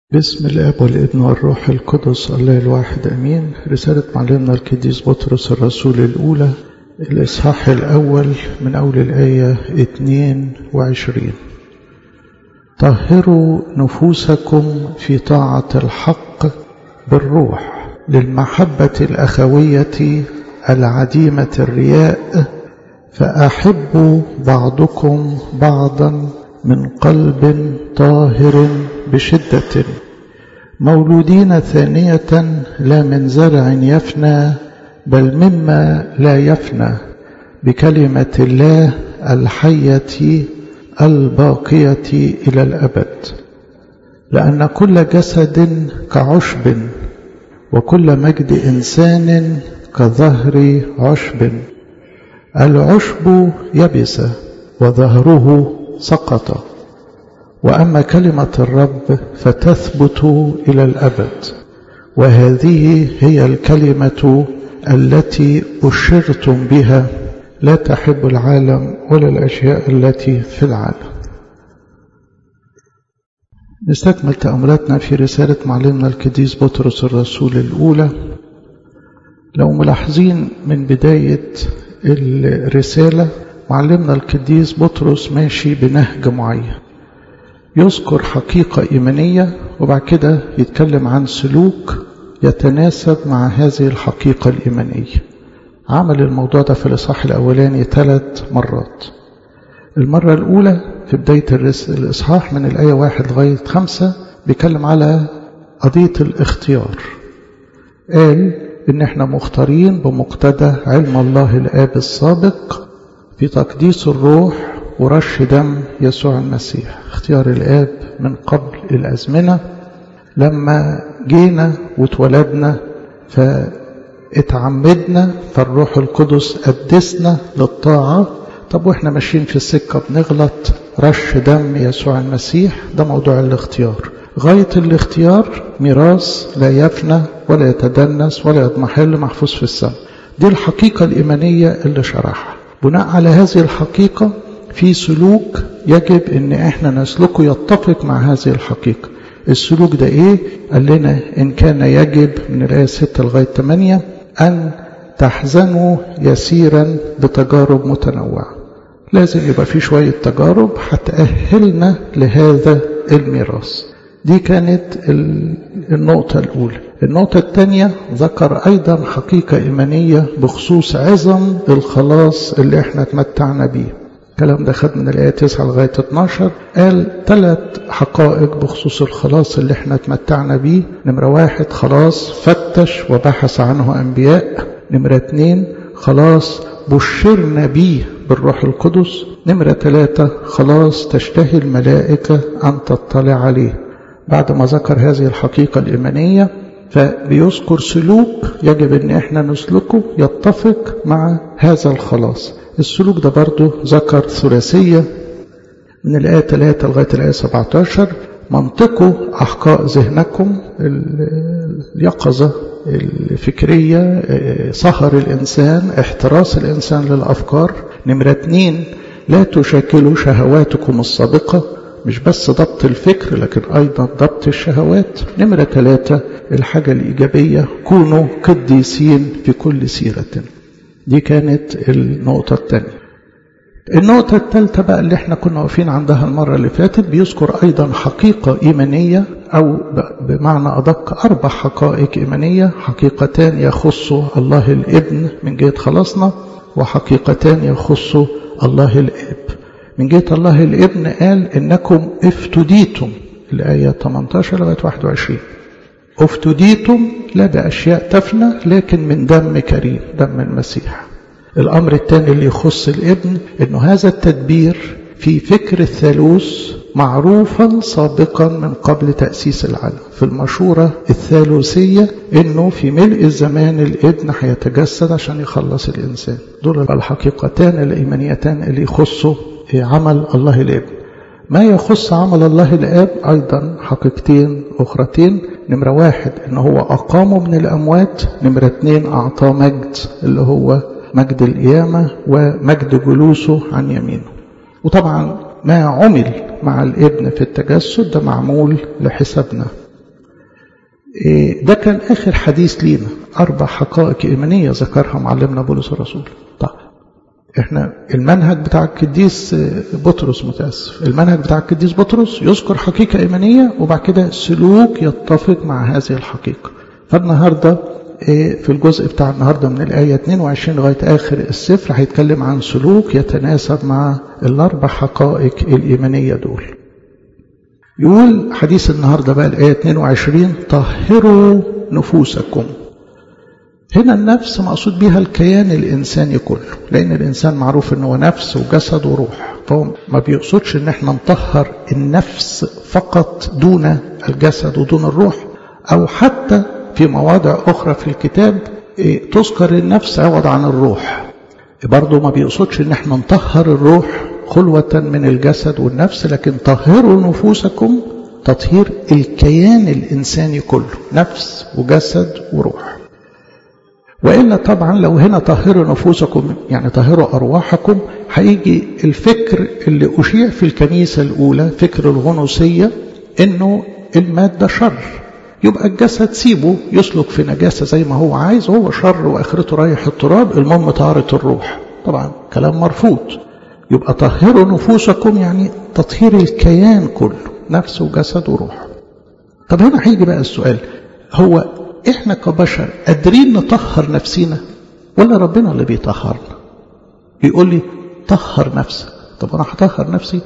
بسم الاب والابن والروح القدس الله الواحد امين رساله معلمنا القديس بطرس الرسول الاولى الاصحاح الاول من اول الايه 22 طهروا نفوسكم في طاعه الحق بالروح للمحبه الاخويه العديمه الرياء فاحبوا بعضكم بعضا من قلب طاهر بشدة مولودين ثانية لا من زرع يفنى بل مما لا يفنى بكلمة الله الحية الباقية إلى الأبد لأن كل جسد كعشب وكل مجد إنسان كظهر عشب العشب يبس وظهره سقط واما كلمه الرب فتثبت الى الابد وهذه هي الكلمه التي اشرتم بها لا تحب العالم ولا الاشياء التي في العالم نستكمل تاملاتنا في رساله معلمنا القديس بطرس الرسول الاولى لو ملاحظين من بدايه الرساله معلمنا القديس بطرس ماشي بنهج معين يذكر حقيقة إيمانية وبعد كده يتكلم عن سلوك يتناسب مع هذه الحقيقة الإيمانية عمل الموضوع ده في الإصحاح الأولاني ثلاث مرات المرة الأولى في بداية الإصحاح من الآية واحد لغاية خمسة بيتكلم على قضية الاختيار قال إن إحنا مختارين بمقتضى علم الله الآب السابق في تقديس الروح ورش دم يسوع المسيح اختيار الآب من قبل الأزمنة لما جينا واتولدنا فاتعمدنا فالروح القدس قدسنا للطاعة طب واحنا ماشيين في السكة بنغلط رش دم يسوع المسيح ده موضوع الاختيار غاية الاختيار ميراث لا يفنى ولا يتدنس ولا يضمحل محفوظ في السماء دي الحقيقة الإيمانية اللي شرحها بناء على هذه الحقيقة في سلوك يجب ان احنا نسلكه يتفق مع هذه الحقيقة السلوك ده ايه قال لنا ان كان يجب من الآية 6 لغاية 8 ان تحزنوا يسيرا بتجارب متنوعة لازم يبقى في شوية تجارب هتأهلنا لهذا الميراث دي كانت النقطة الأولى النقطة الثانية ذكر أيضا حقيقة إيمانية بخصوص عظم الخلاص اللي احنا اتمتعنا بيه الكلام ده خد من الآية 9 لغاية 12 قال ثلاث حقائق بخصوص الخلاص اللي احنا اتمتعنا بيه نمرة واحد خلاص فتش وبحث عنه أنبياء نمرة اتنين خلاص بشرنا بيه بالروح القدس نمرة ثلاثة خلاص تشتهي الملائكة أن تطلع عليه بعد ما ذكر هذه الحقيقة الإيمانية فبيذكر سلوك يجب ان احنا نسلكه يتفق مع هذا الخلاص السلوك ده برضه ذكر ثلاثية من الآية 3 لغاية الآية 17 منطقوا أحقاء ذهنكم اليقظة الفكرية سهر الإنسان احتراس الإنسان للأفكار نمرة اتنين لا تشكلوا شهواتكم السابقة مش بس ضبط الفكر لكن أيضا ضبط الشهوات نمرة ثلاثة الحاجة الإيجابية كونوا قديسين في كل سيرة دي كانت النقطة الثانية النقطة الثالثة بقى اللي احنا كنا واقفين عندها المرة اللي فاتت بيذكر أيضا حقيقة إيمانية أو بمعنى أدق أربع حقائق إيمانية حقيقتان يخص الله الابن من جهة خلاصنا وحقيقتان يخص الله الاب من جهة الله الابن قال إنكم افتديتم الآية 18 لغاية 21 افتديتم لا بأشياء تفنى لكن من دم كريم دم المسيح الأمر الثاني اللي يخص الابن إنه هذا التدبير في فكر الثالوث معروفا سابقا من قبل تأسيس العالم في المشورة الثالوثية إنه في ملء الزمان الابن هيتجسد عشان يخلص الإنسان دول الحقيقتان الإيمانيتان اللي يخصوا عمل الله الابن ما يخص عمل الله الآب أيضا حقيقتين أخرتين نمرة واحد إن هو أقامه من الأموات نمرة اتنين أعطاه مجد اللي هو مجد القيامة ومجد جلوسه عن يمينه وطبعا ما عمل مع الابن في التجسد ده معمول لحسابنا ده كان آخر حديث لينا أربع حقائق إيمانية ذكرها معلمنا بولس الرسول طيب احنا المنهج بتاع القديس بطرس متأسف المنهج بتاع القديس بطرس يذكر حقيقة إيمانية وبعد كده سلوك يتفق مع هذه الحقيقة فالنهاردة في الجزء بتاع النهاردة من الآية 22 لغاية آخر السفر هيتكلم عن سلوك يتناسب مع الأربع حقائق الإيمانية دول يقول حديث النهاردة بقى الآية 22 طهروا نفوسكم هنا النفس مقصود بها الكيان الإنساني كله لأن الإنسان معروف أنه نفس وجسد وروح فهو ما بيقصدش أن احنا نطهر النفس فقط دون الجسد ودون الروح أو حتى في مواضع أخرى في الكتاب تذكر النفس عوض عن الروح برضه ما بيقصدش أن احنا نطهر الروح خلوة من الجسد والنفس لكن طهروا نفوسكم تطهير الكيان الإنساني كله نفس وجسد وروح وإلا طبعا لو هنا طهروا نفوسكم يعني طهروا أرواحكم هيجي الفكر اللي أشيع في الكنيسة الأولى فكر الغنوصية إنه المادة شر يبقى الجسد سيبه يسلك في نجاسة زي ما هو عايز هو شر وآخرته رايح التراب المهم طهارة الروح طبعا كلام مرفوض يبقى طهروا نفوسكم يعني تطهير الكيان كله نفس وجسد وروح طب هنا هيجي بقى السؤال هو احنا كبشر قادرين نطهر نفسينا ولا ربنا اللي بيطهرنا بيقول لي طهر نفسك طب انا هطهر نفسي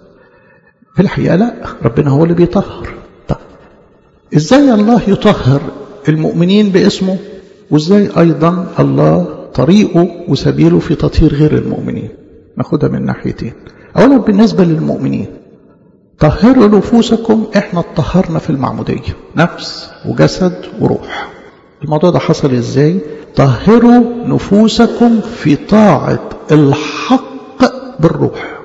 في الحقيقه لا ربنا هو اللي بيطهر طب ازاي الله يطهر المؤمنين باسمه وازاي ايضا الله طريقه وسبيله في تطهير غير المؤمنين ناخدها من ناحيتين اولا بالنسبه للمؤمنين طهروا نفوسكم احنا اتطهرنا في المعمودية نفس وجسد وروح الموضوع ده حصل ازاي طهروا نفوسكم في طاعة الحق بالروح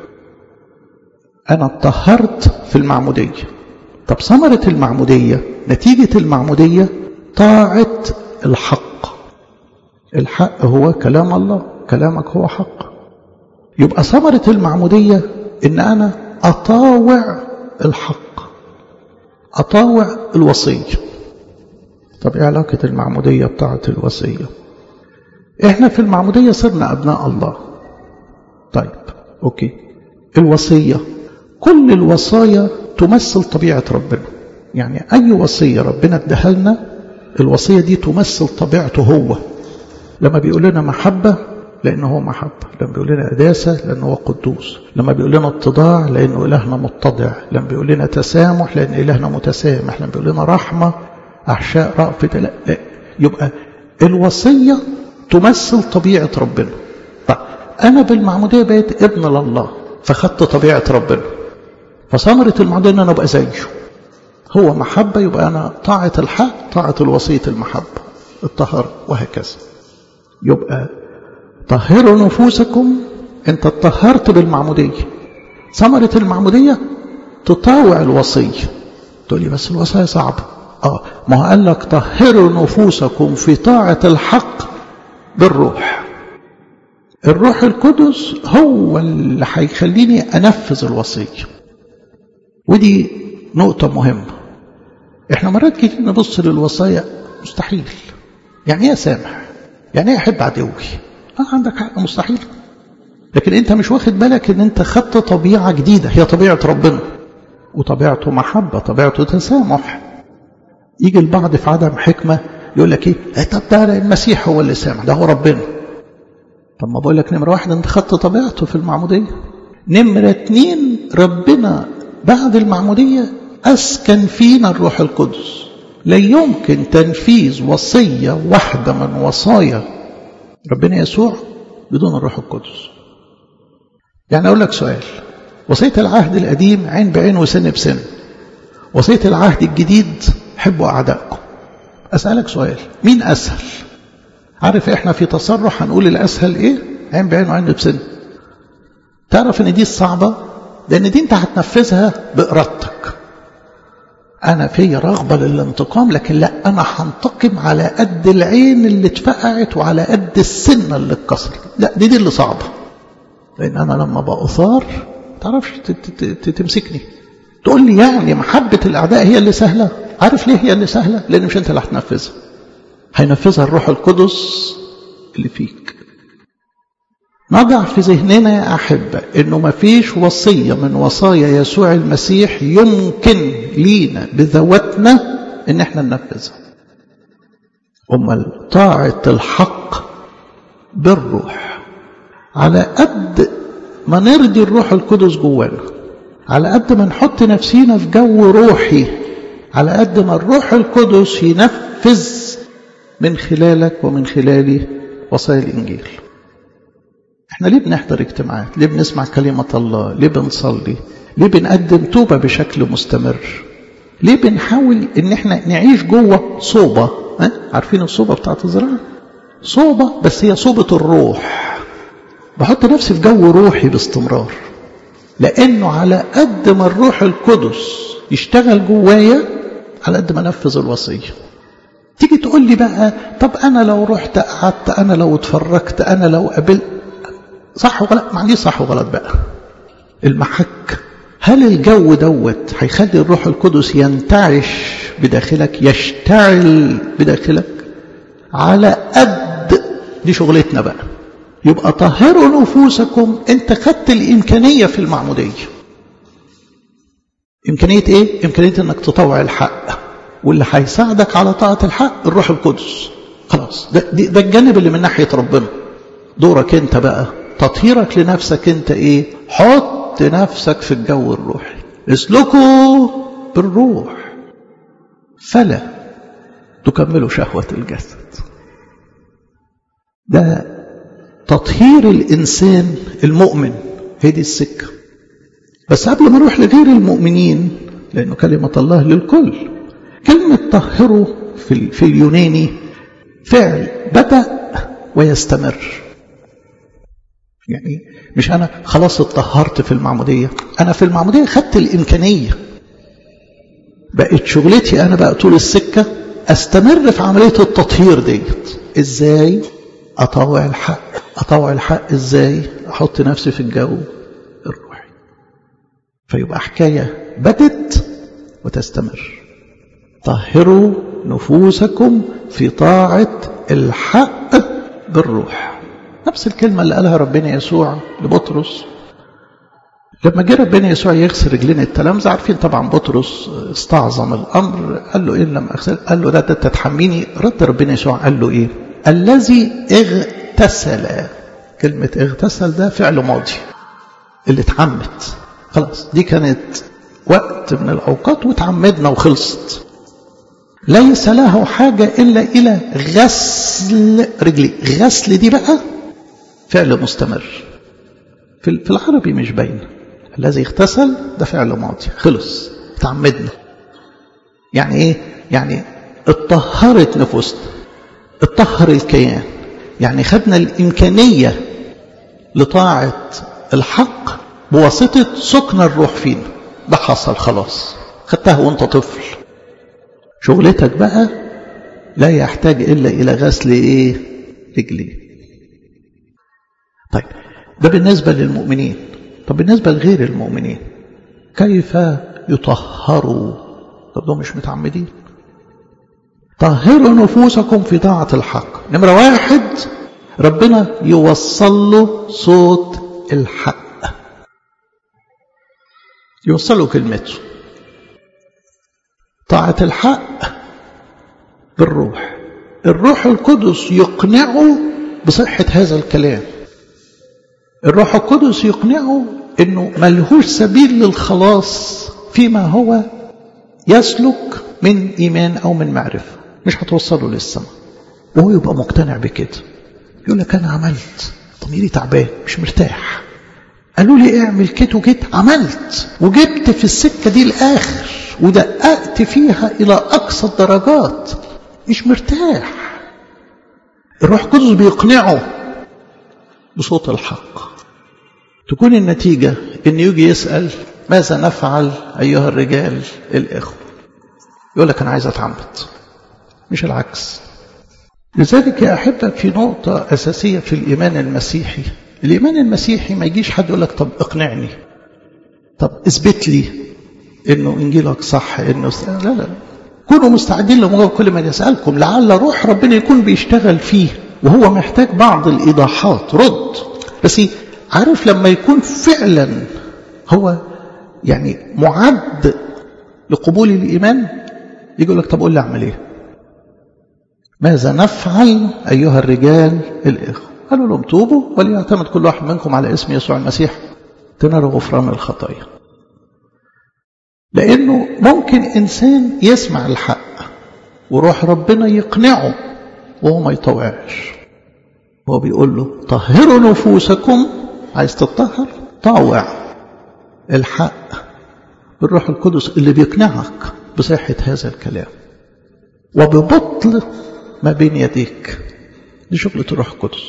انا اتطهرت في المعمودية طب ثمرة المعمودية نتيجة المعمودية طاعة الحق الحق هو كلام الله كلامك هو حق يبقى ثمرة المعمودية ان انا أطاوع الحق أطاوع الوصية طب إيه علاقة المعمودية بتاعة الوصية إحنا في المعمودية صرنا أبناء الله طيب أوكي الوصية كل الوصايا تمثل طبيعة ربنا يعني أي وصية ربنا اداها لنا الوصية دي تمثل طبيعته هو لما بيقول لنا محبة لأنه هو محبة لما بيقول لنا قداسة لأنه هو قدوس لما بيقول لنا اتضاع لأنه إلهنا متضع لما بيقول لنا تسامح لأن إلهنا متسامح لما بيقول لنا رحمة أحشاء رأفة لا, لا يبقى الوصية تمثل طبيعة ربنا طيب أنا بالمعمودية بقيت ابن لله فخدت طبيعة ربنا فثمرة المعمودية أن أنا أبقى زيه هو محبة يبقى أنا طاعة الحق طاعة الوصية المحبة الطهر وهكذا يبقى طهروا نفوسكم انت اتطهرت بالمعمودية ثمرة المعمودية تطاوع الوصية تقول لي بس الوصية صعبة اه ما هو قال لك طهروا نفوسكم في طاعة الحق بالروح الروح القدس هو اللي هيخليني انفذ الوصية ودي نقطة مهمة احنا مرات كتير نبص للوصايا مستحيل يعني ايه سامح يعني ايه احب عدوي آه عندك حق مستحيل لكن انت مش واخد بالك ان انت خدت طبيعة جديدة هي طبيعة ربنا وطبيعته محبة طبيعته تسامح يجي البعض في عدم حكمة يقول لك ايه طب ده المسيح هو اللي سامح ده هو ربنا طب ما بقول لك نمرة واحد انت خدت طبيعته في المعمودية نمرة اتنين ربنا بعد المعمودية أسكن فينا الروح القدس لا يمكن تنفيذ وصية واحدة من وصايا ربنا يسوع بدون الروح القدس يعني أقول لك سؤال وصية العهد القديم عين بعين وسن بسن وصية العهد الجديد حبوا أعدائكم أسألك سؤال مين أسهل عارف إحنا في تصرح هنقول الأسهل إيه عين بعين وعين بسن تعرف إن دي الصعبة لأن دي أنت هتنفذها بإرادتك أنا في رغبة للانتقام لكن لا أنا هنتقم على قد العين اللي اتفقعت وعلى قد السنة اللي اتكسرت لا دي دي اللي صعبة لأن أنا لما بأثار تعرفش تمسكني تقول لي يعني محبة الأعداء هي اللي سهلة عارف ليه هي اللي سهلة لأن مش أنت اللي هتنفذها هينفذها الروح القدس اللي فيك نضع في ذهننا يا أحبة أنه ما فيش وصية من وصايا يسوع المسيح يمكن لينا بذواتنا أن احنا ننفذها أمال طاعة الحق بالروح على قد ما نرضي الروح القدس جوانا على قد ما نحط نفسينا في جو روحي على قد ما الروح القدس ينفذ من خلالك ومن خلالي وصايا الإنجيل احنا ليه بنحضر اجتماعات ليه بنسمع كلمة الله ليه بنصلي ليه بنقدم توبة بشكل مستمر ليه بنحاول ان احنا نعيش جوه صوبة ها؟ عارفين الصوبة بتاعت الزراعة صوبة بس هي صوبة الروح بحط نفسي في جو روحي باستمرار لانه على قد ما الروح القدس يشتغل جوايا على قد ما انفذ الوصيه تيجي تقول لي بقى طب انا لو رحت قعدت انا لو اتفرجت انا لو قابلت صح وغلط ما عنديش صح وغلط بقى المحك هل الجو دوت هيخلي الروح القدس ينتعش بداخلك يشتعل بداخلك على قد دي شغلتنا بقى يبقى طهروا نفوسكم انت خدت الامكانيه في المعموديه امكانيه ايه امكانيه انك تطوع الحق واللي هيساعدك على طاعه الحق الروح القدس خلاص ده, ده الجانب اللي من ناحيه ربنا دورك انت بقى تطهيرك لنفسك انت ايه حط نفسك في الجو الروحي اسلكوا بالروح فلا تكملوا شهوة الجسد ده تطهير الإنسان المؤمن هي دي السكة بس قبل ما نروح لغير المؤمنين لأنه كلمة الله للكل كلمة طهروا في, في اليوناني فعل بدأ ويستمر يعني مش أنا خلاص اتطهرت في المعمودية أنا في المعمودية خدت الإمكانية بقت شغلتي أنا بقى طول السكة أستمر في عملية التطهير ديت إزاي أطوع الحق أطوع الحق إزاي أحط نفسي في الجو الروحي فيبقى حكاية بدت وتستمر طهروا نفوسكم في طاعة الحق بالروح نفس الكلمة اللي قالها ربنا يسوع لبطرس لما جه ربنا يسوع يغسل رجلين التلامذة عارفين طبعا بطرس استعظم الأمر قال له إيه لما أغسل قال له ده تتحميني رد ربنا يسوع قال له إيه الذي اغتسل كلمة اغتسل ده فعل ماضي اللي اتعمد خلاص دي كانت وقت من الأوقات وتعمدنا وخلصت ليس له حاجة إلا إلى غسل رجلي غسل دي بقى فعل مستمر في العربي مش باين الذي اغتسل ده فعل ماضي خلص تعمدنا يعني ايه يعني اتطهرت نفوسنا اتطهر الكيان يعني خدنا الإمكانية لطاعة الحق بواسطة سكن الروح فينا ده حصل خلاص خدتها وانت طفل شغلتك بقى لا يحتاج إلا إلى غسل إيه رجلي طيب ده بالنسبة للمؤمنين طب بالنسبة لغير المؤمنين كيف يطهروا طب ده مش متعمدين طهروا نفوسكم في طاعة الحق نمرة واحد ربنا يوصل له صوت الحق يوصل له كلمته طاعة الحق بالروح الروح القدس يقنعه بصحة هذا الكلام الروح القدس يقنعه انه ملهوش سبيل للخلاص فيما هو يسلك من ايمان او من معرفه مش هتوصله للسماء وهو يبقى مقتنع بكده يقول لك انا عملت ضميري تعبان مش مرتاح قالوا لي اعمل كده وكده عملت وجبت في السكه دي الاخر ودققت فيها الى اقصى الدرجات مش مرتاح الروح القدس بيقنعه بصوت الحق تكون النتيجة إن يجي يسأل ماذا نفعل أيها الرجال الإخوة يقول لك أنا عايز أتعمد مش العكس لذلك يا أحبة في نقطة أساسية في الإيمان المسيحي الإيمان المسيحي ما يجيش حد يقول لك طب اقنعني طب اثبت لي إنه إنجيلك صح إنه لا لا كونوا مستعدين لمجاوبة كل من يسألكم لعل روح ربنا يكون بيشتغل فيه وهو محتاج بعض الإيضاحات رد بس عارف لما يكون فعلا هو يعني معد لقبول الإيمان يقول لك طب قول لي أعمل إيه ماذا نفعل أيها الرجال الإخوة قالوا لهم توبوا وليعتمد كل واحد منكم على اسم يسوع المسيح تنال غفران الخطايا لأنه ممكن إنسان يسمع الحق وروح ربنا يقنعه وهو ما يطوعش هو بيقول له طهروا نفوسكم عايز تطهر طاوع الحق بالروح القدس اللي بيقنعك بصحة هذا الكلام وببطل ما بين يديك دي شغلة الروح القدس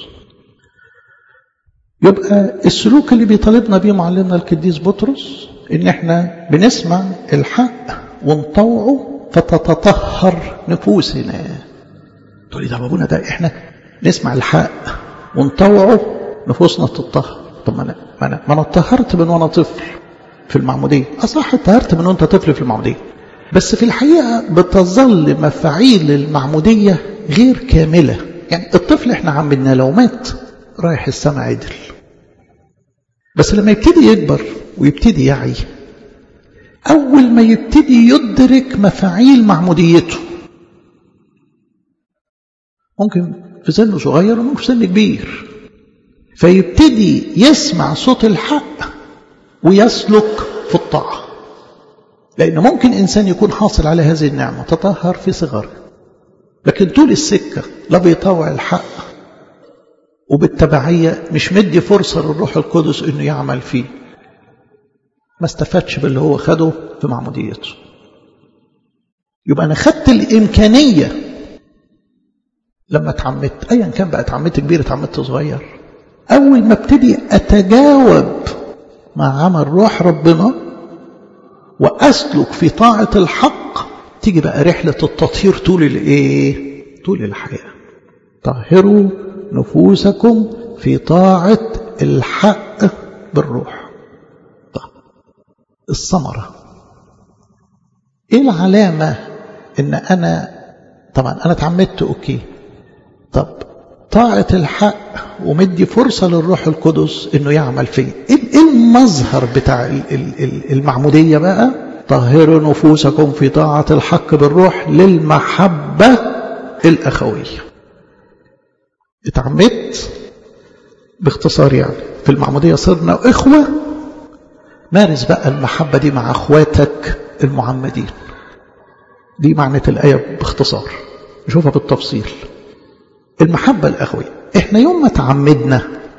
يبقى السلوك اللي بيطالبنا بيه معلمنا القديس بطرس ان احنا بنسمع الحق ونطوعه فتتطهر نفوسنا تقول لي ده ابونا ده احنا نسمع الحق ونطوعه نفوسنا تتطهر طب ما انا ما انا ما انا اتطهرت من وانا طفل في المعموديه اصح اتطهرت من وانت طفل في المعموديه بس في الحقيقه بتظل مفاعيل المعموديه غير كامله يعني الطفل احنا عملنا لو مات رايح السماء عدل بس لما يبتدي يكبر ويبتدي يعي أول ما يبتدي يدرك مفاعيل معموديته ممكن في سن صغير وممكن في سن كبير فيبتدي يسمع صوت الحق ويسلك في الطاعة لأن ممكن إنسان يكون حاصل على هذه النعمة تطهر في صغره لكن طول السكة لا بيطوع الحق وبالتبعية مش مدي فرصة للروح القدس انه يعمل فيه ما استفادش باللي هو خده في معموديته يبقى انا خدت الامكانية لما اتعمدت ايا كان بقى اتعمدت كبير اتعمدت صغير اول ما ابتدي اتجاوب مع عمل روح ربنا واسلك في طاعة الحق تيجي بقى رحلة التطهير طول الايه طول الحياة طهروا نفوسكم في طاعة الحق بالروح طب الثمرة ايه العلامة ان انا طبعا انا اتعمدت اوكي طب طاعة الحق ومدي فرصة للروح القدس انه يعمل فيه ايه المظهر بتاع المعمودية بقى طهروا نفوسكم في طاعة الحق بالروح للمحبة الأخوية اتعمدت باختصار يعني في المعمودية صرنا إخوة مارس بقى المحبة دي مع أخواتك المعمدين دي معنى الآية باختصار نشوفها بالتفصيل المحبة الأخوية احنا يوم ما تعمدنا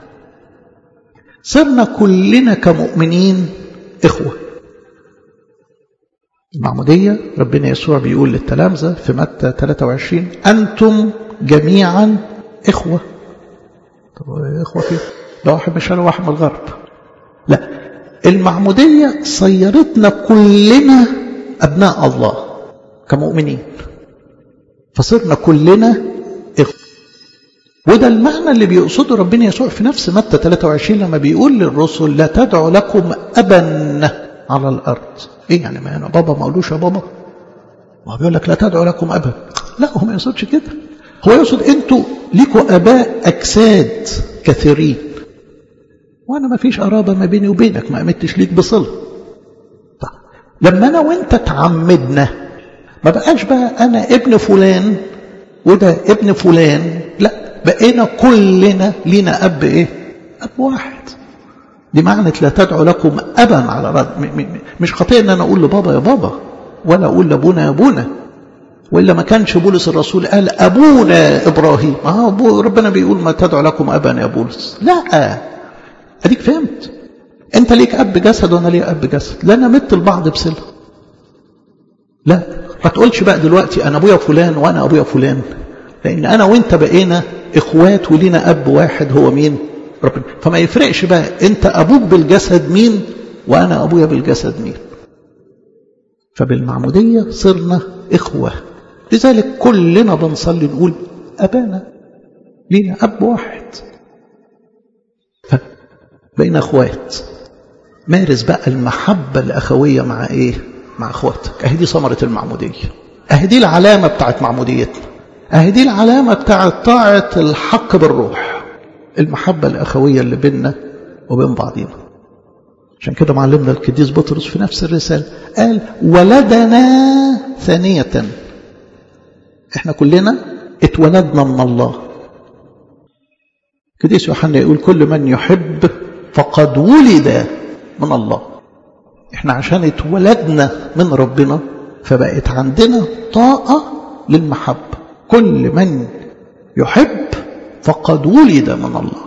صرنا كلنا كمؤمنين إخوة المعمودية ربنا يسوع بيقول للتلامذة في متى 23 أنتم جميعا إخوة طب إخوة كيف ده واحد من الشرق وواحد من الغرب لا المعمودية صيرتنا كلنا أبناء الله كمؤمنين فصرنا كلنا إخوة وده المعنى اللي بيقصده ربنا يسوع في نفس متى 23 لما بيقول للرسل لا تدعوا لكم أبا على الأرض إيه يعني ما أنا بابا ما أقولوش يا بابا ما بيقول لك لا تدعوا لكم أبا لا هو ما يقصدش كده هو يقصد انتوا ليكوا اباء اجساد كثيرين وانا ما فيش قرابه ما بيني وبينك ما امتش ليك بصله طيب لما انا وانت تعمدنا ما بقاش بقى انا ابن فلان وده ابن فلان لا بقينا كلنا لينا اب ايه اب واحد دي معنى لا تدعو لكم ابا على رد مش خطيه ان انا اقول لبابا يا بابا ولا اقول لابونا يا ابونا وإلا ما كانش بولس الرسول قال أبونا إبراهيم آه أبو ربنا بيقول ما تدعو لكم أبا يا بولس لا أديك فهمت أنت ليك أب جسد وأنا ليك أب جسد لا نمت البعض بصلة لا ما تقولش بقى دلوقتي أنا أبويا فلان وأنا أبويا فلان لأن أنا وأنت بقينا إخوات ولينا أب واحد هو مين ربنا فما يفرقش بقى أنت أبوك بالجسد مين وأنا أبويا بالجسد مين فبالمعمودية صرنا إخوة لذلك كلنا بنصلي نقول أبانا لينا أب واحد فبين أخوات مارس بقى المحبة الأخوية مع إيه مع أخواتك أهي دي ثمرة المعمودية اهي دي العلامة بتاعت معموديتنا اهي دي العلامة بتاعت طاعة الحق بالروح المحبة الأخوية اللي بيننا وبين بعضينا عشان كده معلمنا القديس بطرس في نفس الرسالة قال ولدنا ثانية احنا كلنا اتولدنا من الله القديس يوحنا يقول كل من يحب فقد ولد من الله احنا عشان اتولدنا من ربنا فبقت عندنا طاقة للمحبة كل من يحب فقد ولد من الله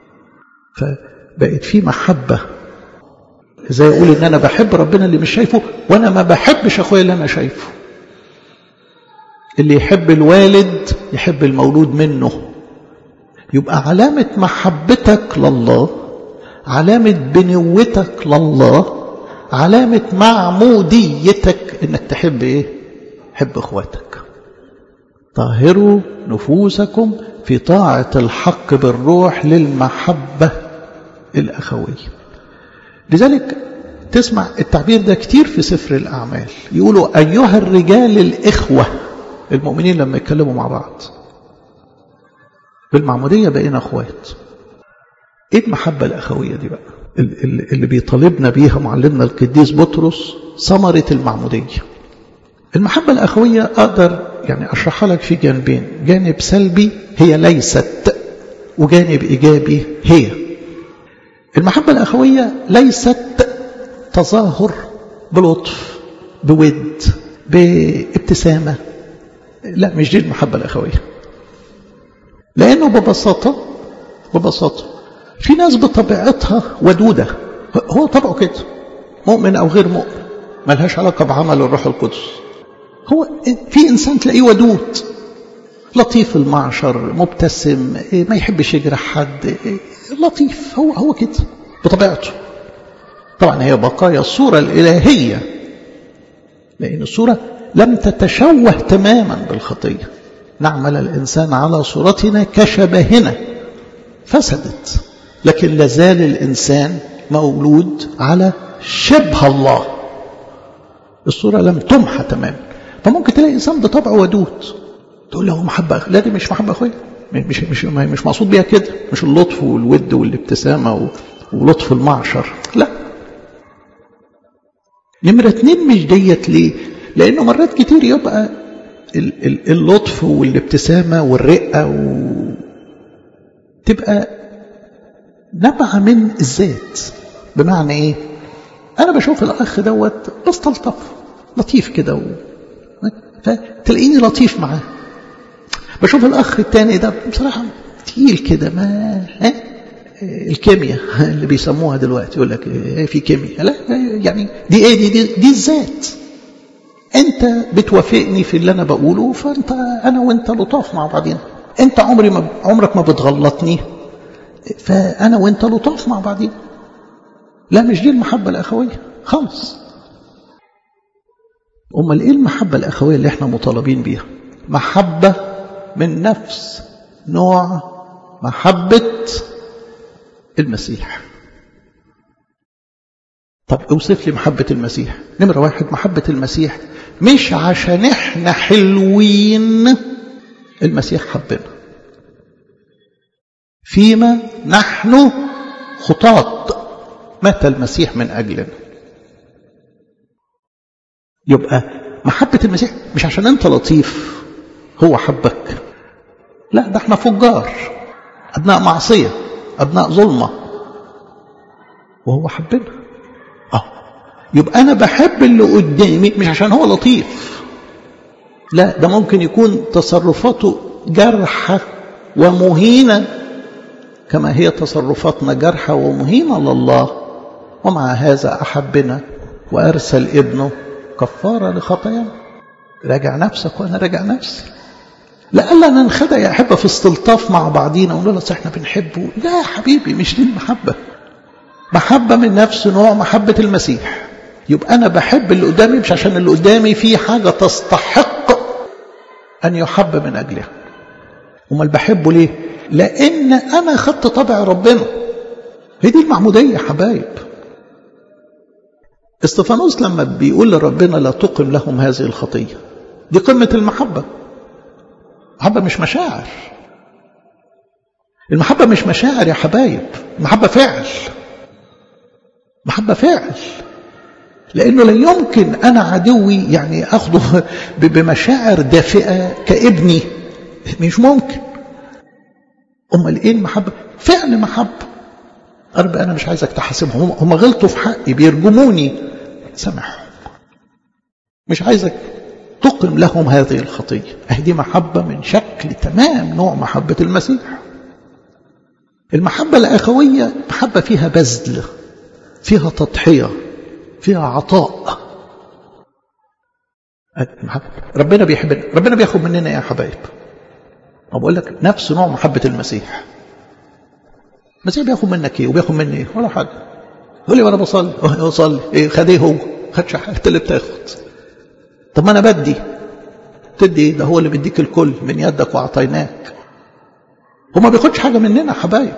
فبقت في محبة زي يقول ان انا بحب ربنا اللي مش شايفه وانا ما بحبش اخويا اللي انا شايفه اللي يحب الوالد يحب المولود منه يبقى علامة محبتك لله علامة بنوتك لله علامة معموديتك انك تحب ايه حب اخواتك طهروا نفوسكم في طاعة الحق بالروح للمحبة الأخوية لذلك تسمع التعبير ده كتير في سفر الأعمال يقولوا أيها الرجال الإخوة المؤمنين لما يتكلموا مع بعض بالمعمودية بقينا أخوات إيه المحبة الأخوية دي بقى اللي بيطالبنا بيها معلمنا القديس بطرس ثمرة المعمودية المحبة الأخوية أقدر يعني أشرحها لك في جانبين جانب سلبي هي ليست وجانب إيجابي هي المحبة الأخوية ليست تظاهر بلطف بود بابتسامة لا مش دي المحبة الأخوية لأنه ببساطة ببساطة في ناس بطبيعتها ودودة هو طبعه كده مؤمن أو غير مؤمن ملهاش علاقة بعمل الروح القدس هو في إنسان تلاقيه ودود لطيف المعشر مبتسم ما يحبش يجرح حد لطيف هو هو كده بطبيعته طبعا هي بقايا الصورة الإلهية لأن الصورة لم تتشوه تماما بالخطية نعمل الإنسان على صورتنا كشبهنا فسدت لكن لازال الإنسان مولود على شبه الله الصورة لم تمحى تماما فممكن تلاقي إنسان بطبعه ودود تقول له محبة لا دي مش محبة أخويا مش مش مش مقصود بيها كده مش اللطف والود والابتسامة ولطف المعشر لا نمرة اتنين مش ديت ليه لأنه مرات كتير يبقى اللطف والابتسامة والرقة و... تبقى نبع من الذات بمعنى ايه انا بشوف الاخ دوت بستلطف لطيف كده و... فتلاقيني لطيف معاه بشوف الاخ التاني ده بصراحة تقيل كده ما ها الكيمياء اللي بيسموها دلوقتي يقول لك ايه في كيمياء لا يعني دي ايه دي دي, دي الذات انت بتوافقني في اللي انا بقوله فانت انا وانت لطاف مع بعضنا انت عمري ما عمرك ما بتغلطني فانا وانت لطاف مع بعضنا لا مش دي المحبه الاخويه خالص امال ايه المحبه الاخويه اللي احنا مطالبين بيها محبه من نفس نوع محبه المسيح طب اوصف لي محبة المسيح نمرة واحد محبة المسيح مش عشان احنا حلوين المسيح حبنا فيما نحن خطاط مات المسيح من أجلنا يبقى محبة المسيح مش عشان انت لطيف هو حبك لا ده احنا فجار أبناء معصية أبناء ظلمة وهو حبنا اه يبقى أنا بحب اللي قدامي مش عشان هو لطيف لا ده ممكن يكون تصرفاته جرحة ومهينة كما هي تصرفاتنا جرحة ومهينة لله ومع هذا أحبنا وأرسل ابنه كفارة لخطايانا راجع نفسك وأنا راجع نفسي لألا ننخدع يا أحبة في استلطاف مع بعضينا ونقول له احنا بنحبه لا يا حبيبي مش دي المحبة محبة من نفس نوع محبة المسيح يبقى أنا بحب اللي قدامي مش عشان اللي قدامي فيه حاجة تستحق أن يحب من أجلها أمال بحبه ليه لأن أنا خدت طبع ربنا هي دي المعمودية يا حبايب استفانوس لما بيقول لربنا لا تقم لهم هذه الخطية دي قمة المحبة المحبة مش مشاعر المحبة مش مشاعر يا حبايب المحبة فعل محبة فعل لأنه لا يمكن أنا عدوي يعني أخذه بمشاعر دافئة كابني مش ممكن أمال إيه المحبة فعل محبة أرب أنا مش عايزك تحاسبهم هم غلطوا في حقي بيرجموني سامحهم مش عايزك تقم لهم هذه الخطية دي محبة من شكل تمام نوع محبة المسيح المحبة الأخوية محبة فيها بذل فيها تضحية فيها عطاء ربنا بيحبنا ربنا بياخد مننا يا حبايب بقول لك نفس نوع محبة المسيح المسيح بياخد منك ايه وبياخد مني ايه ولا حاجة يقول لي وانا بصلي بصلي ايه خد ايه هو خدش حاجة انت اللي بتاخد طب ما انا بدي تدي ايه ده هو اللي بيديك الكل من يدك واعطيناك هو ما بياخدش حاجة مننا حبايب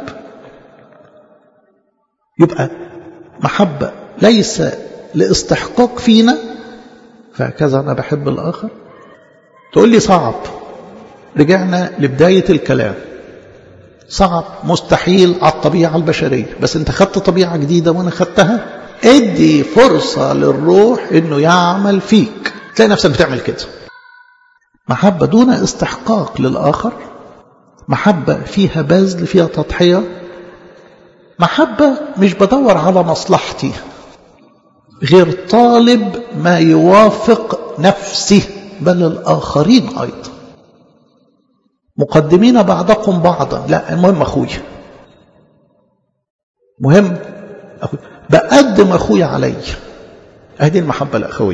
يبقى محبة ليس لاستحقاق فينا فهكذا أنا بحب الآخر تقول لي صعب رجعنا لبداية الكلام صعب مستحيل على الطبيعة البشرية بس انت خدت طبيعة جديدة وانا خدتها ادي فرصة للروح انه يعمل فيك تلاقي نفسك بتعمل كده محبة دون استحقاق للآخر محبة فيها بذل فيها تضحية محبة مش بدور على مصلحتي غير طالب ما يوافق نفسي بل الآخرين أيضا مقدمين بعضكم بعضا لا المهم أخويا مهم أخويا بقدم أخويا علي هذه المحبة الأخوية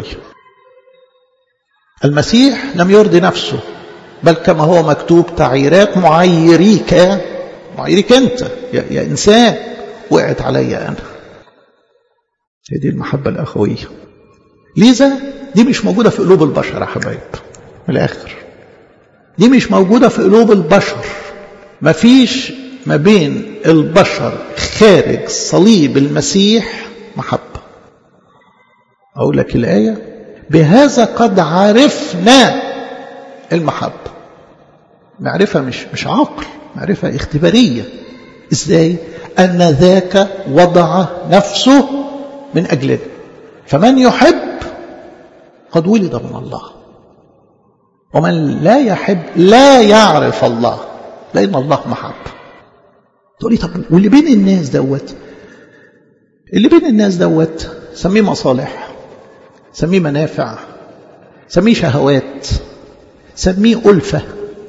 المسيح لم يرضي نفسه بل كما هو مكتوب تعييرات معيريك معيريك أنت يا, يا إنسان وقعت علي أنا هذه المحبة الأخوية لذا دي مش موجودة في قلوب البشر يا حبايب من الآخر دي مش موجودة في قلوب البشر مفيش ما بين البشر خارج صليب المسيح محبة أقول لك الآية بهذا قد عرفنا المحبة معرفة مش مش عقل معرفة اختبارية ازاي أن ذاك وضع نفسه من أجلنا فمن يحب قد ولد من الله ومن لا يحب لا يعرف الله لأن الله محب تقول لي طب واللي بين الناس دوت اللي بين الناس دوت سميه مصالح سميه منافع سميه شهوات سميه ألفة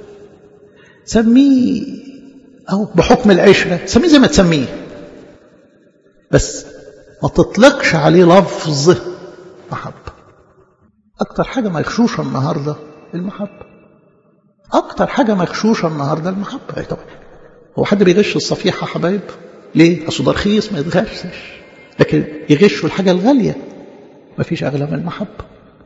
سميه أو بحكم العشرة سميه زي ما تسميه بس ما تطلقش عليه لفظ محبة أكتر حاجة مغشوشة النهاردة المحبة أكتر حاجة مغشوشة النهاردة المحبة طبعا هو حد بيغش الصفيحة حبايب ليه؟ أصل ده رخيص ما يتغشش لكن يغشوا الحاجة الغالية ما فيش أغلى من المحبة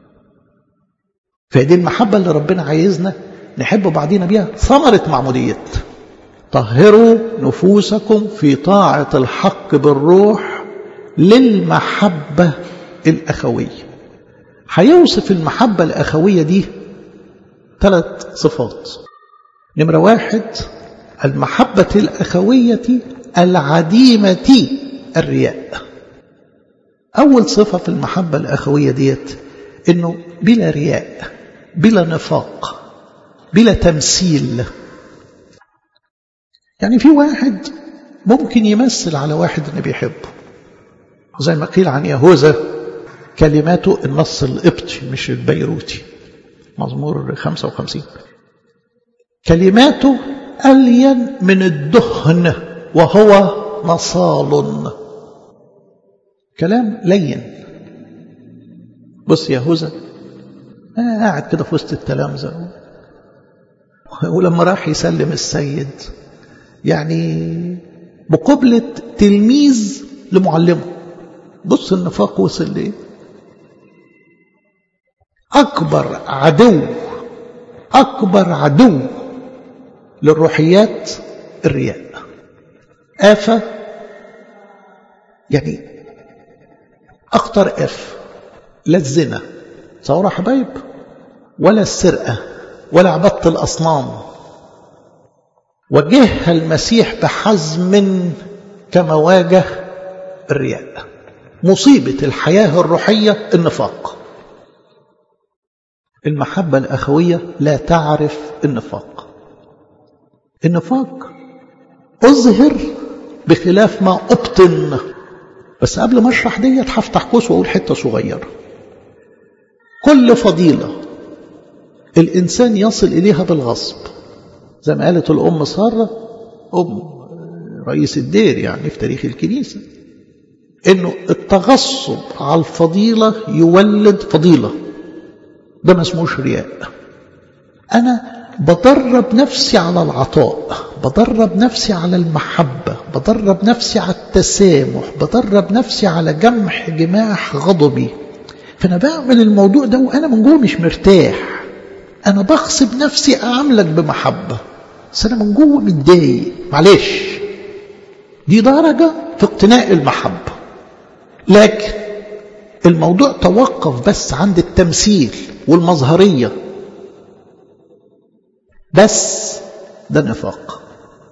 فدي المحبة اللي ربنا عايزنا نحب بعضينا بيها ثمرة معمودية طهروا نفوسكم في طاعة الحق بالروح للمحبة الأخوية هيوصف المحبة الأخوية دي ثلاث صفات نمرة واحد المحبة الأخوية العديمة الرياء أول صفة في المحبة الأخوية ديت إنه بلا رياء بلا نفاق بلا تمثيل يعني في واحد ممكن يمثل على واحد اللي بيحبه زي ما قيل عن يهوذا كلماته النص القبطي مش البيروتي مزمور 55 كلماته ألين من الدهن وهو نصال كلام لين بص يهوذا آه قاعد كده في وسط التلامذة ولما راح يسلم السيد يعني بقبلة تلميذ لمعلمه بص النفاق وصل ليه أكبر عدو أكبر عدو للروحيات الرياء آفة يعني أخطر آف لا الزنا تصوروا حبايب ولا السرقة ولا عبادة الأصنام وجهها المسيح بحزم كما واجه الرياء مصيبة الحياة الروحية النفاق المحبة الأخوية لا تعرف النفاق النفاق أظهر بخلاف ما أبطن بس قبل ما أشرح ديت هفتح قوس وأقول حتة صغيرة كل فضيلة الإنسان يصل إليها بالغصب زي ما قالت الأم سارة أم رئيس الدير يعني في تاريخ الكنيسة إنه التغصب على الفضيلة يولد فضيلة ده ما اسموش رياء أنا بدرب نفسي على العطاء بدرب نفسي على المحبة بدرب نفسي على التسامح بدرب نفسي على جمح جماح غضبي فأنا بعمل الموضوع ده وأنا من جوه مش مرتاح أنا بغصب نفسي أعاملك بمحبة بس أنا من جوه متضايق معلش دي درجة في اقتناء المحبة لكن الموضوع توقف بس عند التمثيل والمظهرية بس ده نفاق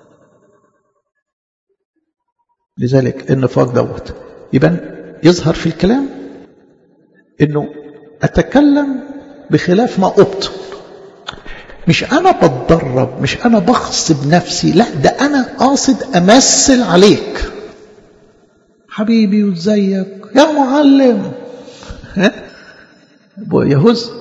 لذلك النفاق دوت يبقى يظهر في الكلام انه اتكلم بخلاف ما ابطن مش انا بتدرب مش انا بغصب نفسي لا ده انا قاصد امثل عليك حبيبي وازيك يا معلم ها يهز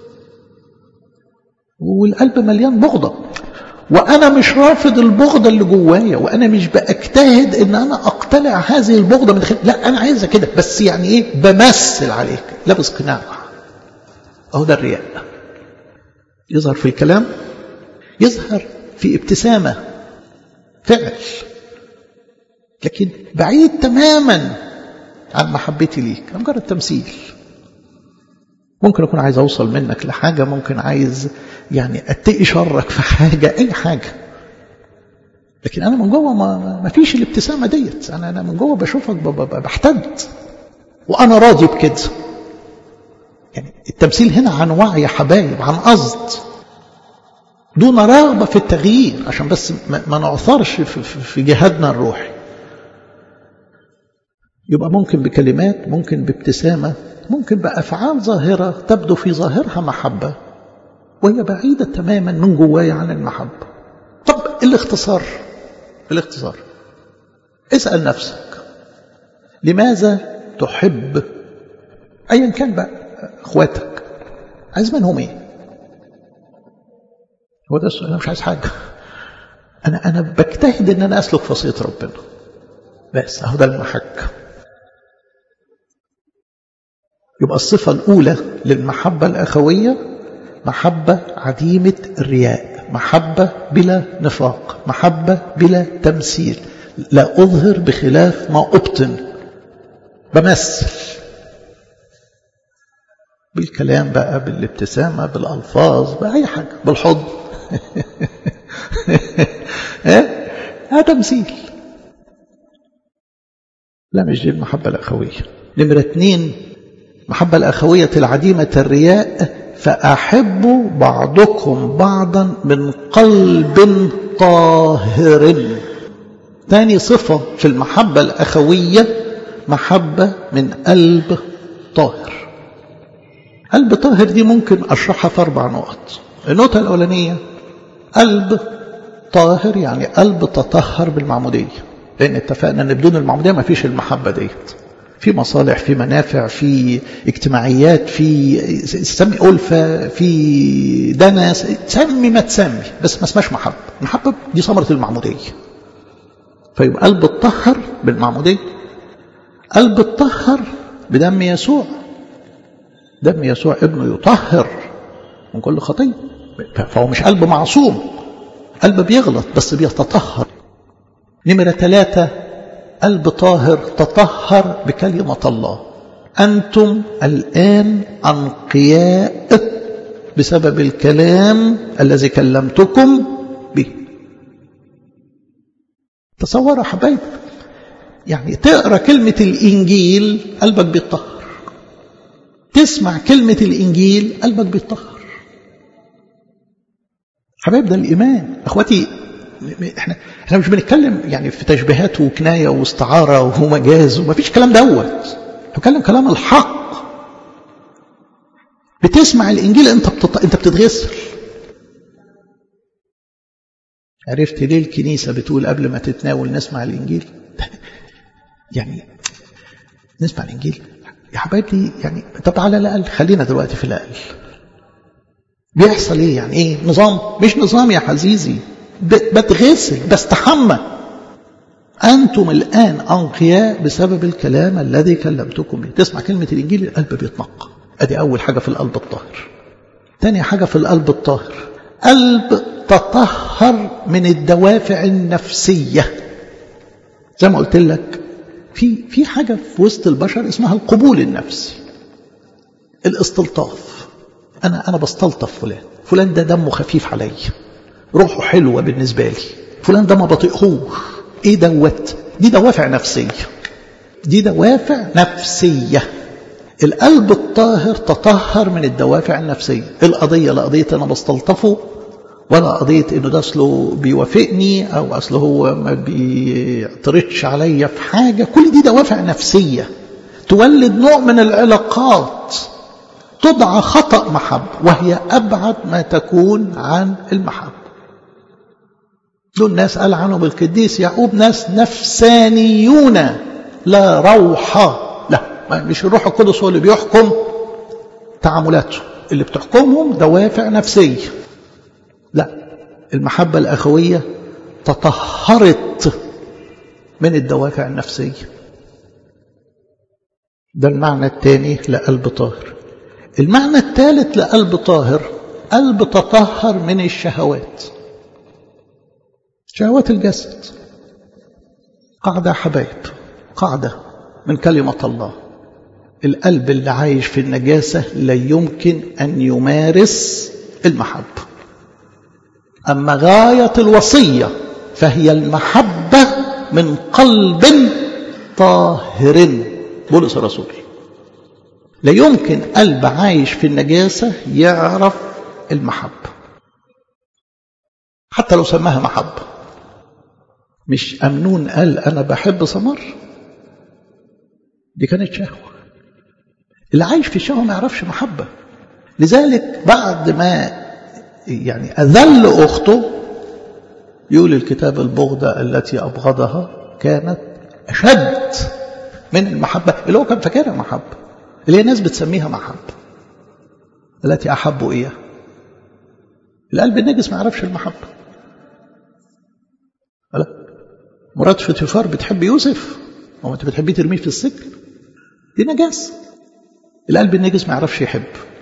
والقلب مليان بغضة وأنا مش رافض البغضة اللي جوايا وأنا مش بأجتهد إن أنا أقتلع هذه البغضة من خلال لا أنا عايزة كده بس يعني إيه بمثل عليك لابس قناع أهو ده الرياء يظهر في الكلام يظهر في ابتسامة فعل لكن بعيد تماما عن محبتي ليك مجرد تمثيل ممكن أكون عايز أوصل منك لحاجة ممكن عايز يعني أتقي شرك في حاجة أي حاجة لكن أنا من جوه ما, ما فيش الابتسامة ديت أنا أنا من جوه بشوفك بحتد وأنا راضي بكده يعني التمثيل هنا عن وعي يا حبايب عن قصد دون رغبة في التغيير عشان بس ما نعثرش في, في جهادنا الروحي يبقى ممكن بكلمات ممكن بابتسامة ممكن بأفعال ظاهرة تبدو في ظاهرها محبة وهي بعيدة تماما من جوايا عن المحبة طب الاختصار الاختصار اسأل نفسك لماذا تحب أيا كان بقى اخواتك عايز منهم ايه هو ده السؤال انا مش عايز حاجه انا انا بجتهد ان انا اسلك في وصيه ربنا بس اهو ده المحك يبقى الصفة الأولى للمحبة الأخوية محبة عديمة الرياء محبة بلا نفاق محبة بلا تمثيل لا أظهر بخلاف ما أبطن بمثل بالكلام بقى بالابتسامة بالألفاظ بأي حاجة بالحضن هذا تمثيل لا مش دي المحبة الأخوية نمرة اثنين محبة الأخوية العديمة الرياء فأحبوا بعضكم بعضا من قلب طاهر ثاني صفة في المحبة الأخوية محبة من قلب طاهر قلب طاهر دي ممكن أشرحها في أربع نقط النقطة الأولانية قلب طاهر يعني قلب تطهر بالمعمودية لأن اتفقنا أن بدون المعمودية ما فيش المحبة ديت في مصالح في منافع في اجتماعيات في سمي ألفة في دنس سمي ما تسمي بس ما اسمهاش محبة المحبة دي ثمرة المعمودية فيبقى قلب الطهر بالمعمودية قلب الطهر بدم يسوع دم يسوع ابنه يطهر من كل خطية فهو مش قلب معصوم قلب بيغلط بس بيتطهر نمرة ثلاثة قلب طاهر تطهر بكلمة الله أنتم الآن أنقياء بسبب الكلام الذي كلمتكم به تصوروا حبايب يعني تقرأ كلمة الإنجيل قلبك بيتطهر تسمع كلمة الإنجيل قلبك بيتطهر حبايب ده الإيمان أخواتي احنا احنا مش بنتكلم يعني في تشبيهات وكناية واستعارة ومجاز وما فيش كلام دوت بنتكلم كلام الحق بتسمع الإنجيل أنت بتط... أنت بتتغسل عرفت ليه الكنيسة بتقول قبل ما تتناول نسمع الإنجيل يعني نسمع الإنجيل يا حبايبي يعني طب على الأقل خلينا دلوقتي في الأقل بيحصل إيه يعني إيه نظام مش نظام يا عزيزي بتغسل بستحمى أنتم الآن أنقياء بسبب الكلام الذي كلمتكم به تسمع كلمة الإنجيل القلب بيتنقى أدي أول حاجة في القلب الطاهر تاني حاجة في القلب الطاهر قلب تطهر من الدوافع النفسية زي ما قلت لك في في حاجة في وسط البشر اسمها القبول النفسي الاستلطاف أنا أنا بستلطف فلان فلان ده دمه خفيف عليا روحه حلوة بالنسبة لي فلان ده ما بطيقهوش ايه دوت دي دوافع نفسية دي دوافع نفسية القلب الطاهر تطهر من الدوافع النفسية القضية لا قضية أنا بستلطفه ولا قضية إنه ده أصله بيوافقني أو أصله هو ما بيعترضش عليا في حاجة كل دي دوافع نفسية تولد نوع من العلاقات تدعى خطأ محب وهي أبعد ما تكون عن المحب دول ناس قال عنهم القديس يعقوب ناس نفسانيون لا روح لا مش الروح القدس هو اللي بيحكم تعاملاته اللي بتحكمهم دوافع نفسية لا المحبة الأخوية تطهرت من الدوافع النفسية ده المعنى الثاني لقلب طاهر المعنى الثالث لقلب طاهر قلب تطهر من الشهوات شهوات الجسد قاعدة حبايب قاعدة من كلمة الله القلب اللي عايش في النجاسة لا يمكن أن يمارس المحبة أما غاية الوصية فهي المحبة من قلب طاهر بولس الرسول لا يمكن قلب عايش في النجاسة يعرف المحبة حتى لو سماها محبة مش أمنون قال أنا بحب سمر دي كانت شهوة اللي عايش في الشهوة ما يعرفش محبة لذلك بعد ما يعني أذل أخته يقول الكتاب البغضة التي أبغضها كانت أشد من المحبة اللي هو كان فاكرها محبة اللي هي الناس بتسميها محبة التي أحبوا إياه القلب النجس ما يعرفش المحبة لا مرات فوتيفار بتحب يوسف هو انت بتحبيه ترميه في السجن دي نجاسة القلب النجس ما يعرفش يحب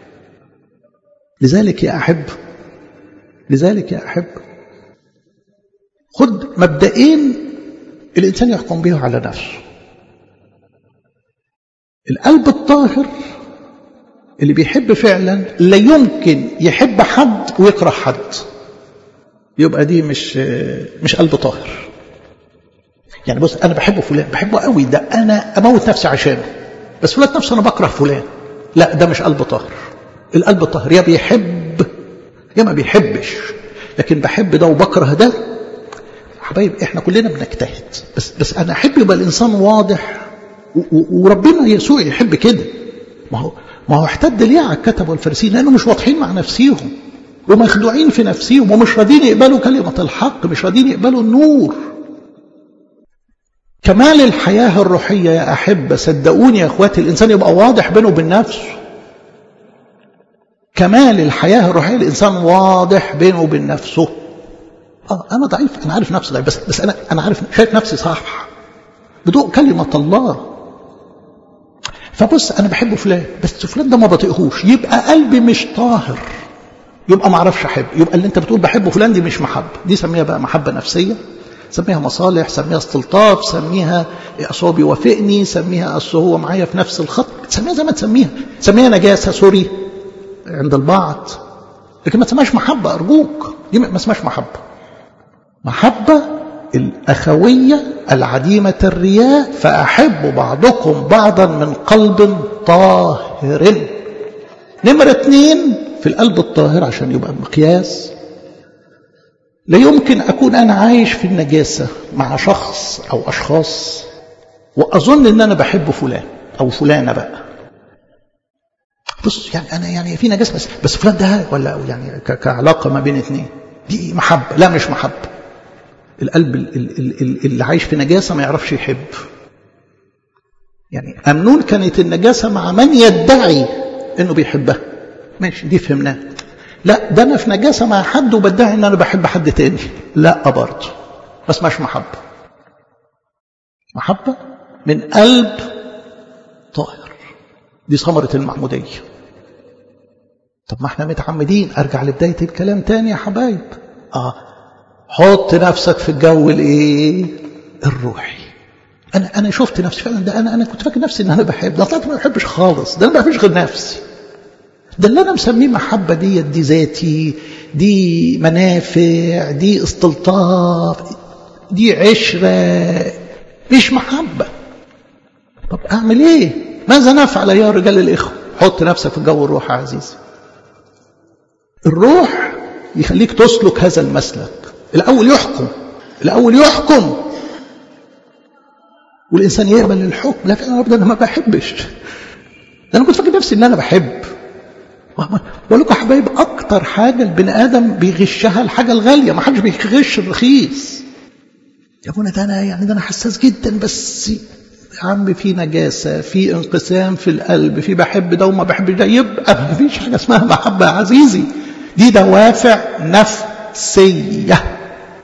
لذلك يا أحب لذلك يا أحب خد مبدئين الإنسان يحكم به على نفسه القلب الطاهر اللي بيحب فعلا لا يمكن يحب حد ويكره حد يبقى دي مش مش قلب طاهر يعني بص انا بحبه فلان بحبه قوي ده انا اموت نفسي عشانه بس فلان نفسه انا بكره فلان لا ده مش قلب طاهر القلب الطاهر يا بيحب يا ما بيحبش لكن بحب ده وبكره ده حبايب احنا كلنا بنجتهد بس بس انا احب يبقى الانسان واضح وربنا يسوع يحب كده ما هو ما هو احتد ليه على الكتب والفارسيين لانه مش واضحين مع نفسيهم ومخدوعين في نفسيهم ومش راضيين يقبلوا كلمة الحق مش راضيين يقبلوا النور كمال الحياة الروحية يا أحبة صدقوني يا أخواتي الإنسان يبقى واضح بينه وبين نفسه كمال الحياة الروحية الإنسان واضح بينه وبين نفسه آه أنا ضعيف أنا عارف نفسي ضعيف بس, بس أنا أنا عارف شايف نفسي صح بضوء كلمة الله فبص أنا بحب فلان بس فلان ده ما بطيقهوش يبقى قلبي مش طاهر يبقى ما اعرفش احب يبقى اللي انت بتقول بحبه فلان دي مش محبه دي سميها بقى محبه نفسيه سميها مصالح سميها استلطاف سميها اصل هو بيوافقني سميها اصل هو معايا في نفس الخط سميها زي ما تسميها سميها نجاسه سوري عند البعض لكن ما تسميهاش محبه ارجوك دي ما اسمهاش محبه محبه الاخويه العديمه الرياء فاحب بعضكم بعضا من قلب طاهر نمره اثنين في القلب الطاهر عشان يبقى مقياس لا يمكن أكون أنا عايش في النجاسة مع شخص أو أشخاص وأظن إن أنا بحب فلان أو فلانة بقى بص يعني أنا يعني في نجاسة بس بس فلان ده ولا يعني كعلاقة ما بين اتنين دي محبة لا مش محبة القلب اللي عايش في نجاسة ما يعرفش يحب يعني أمنون كانت النجاسة مع من يدعي إنه بيحبها ماشي دي فهمناها لا ده أنا في نجاسة مع حد وبدعي إن أنا بحب حد تاني لا برضه بس مش محبة محبة من قلب طاهر دي ثمرة المعمودية طب ما احنا متعمدين ارجع لبداية الكلام تاني يا حبايب اه حط نفسك في الجو الايه الروحي انا انا شفت نفسي فعلا ده انا انا كنت فاكر نفسي ان انا بحب ده طلعت ما بحبش خالص ده انا ما بحبش غير نفسي ده اللي انا مسميه محبه ديت دي ذاتي دي منافع دي استلطاف دي عشره مش محبه طب اعمل ايه ماذا نفعل يا رجال الاخوه حط نفسك في الجو الروح يا عزيزي الروح يخليك تسلك هذا المسلك الاول يحكم الاول يحكم والانسان يقبل الحكم لا فعلا رب ده انا ما بحبش ده انا كنت فاكر نفسي ان انا بحب بقول لكم يا حبايب اكتر حاجه البني ادم بيغشها الحاجه الغاليه ما حدش بيغش الرخيص يا ابونا ده انا يعني ده انا حساس جدا بس يا عم في نجاسه في انقسام في القلب في بحب ده وما بحبش ده يبقى ما فيش حاجه اسمها محبه يا عزيزي دي دوافع نفسيه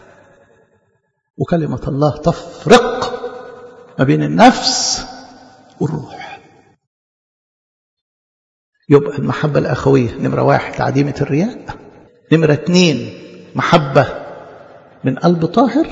وكلمه الله تفرق ما بين النفس والروح يبقى المحبة الأخوية نمرة واحد عديمة الرياء نمرة اتنين محبة من قلب طاهر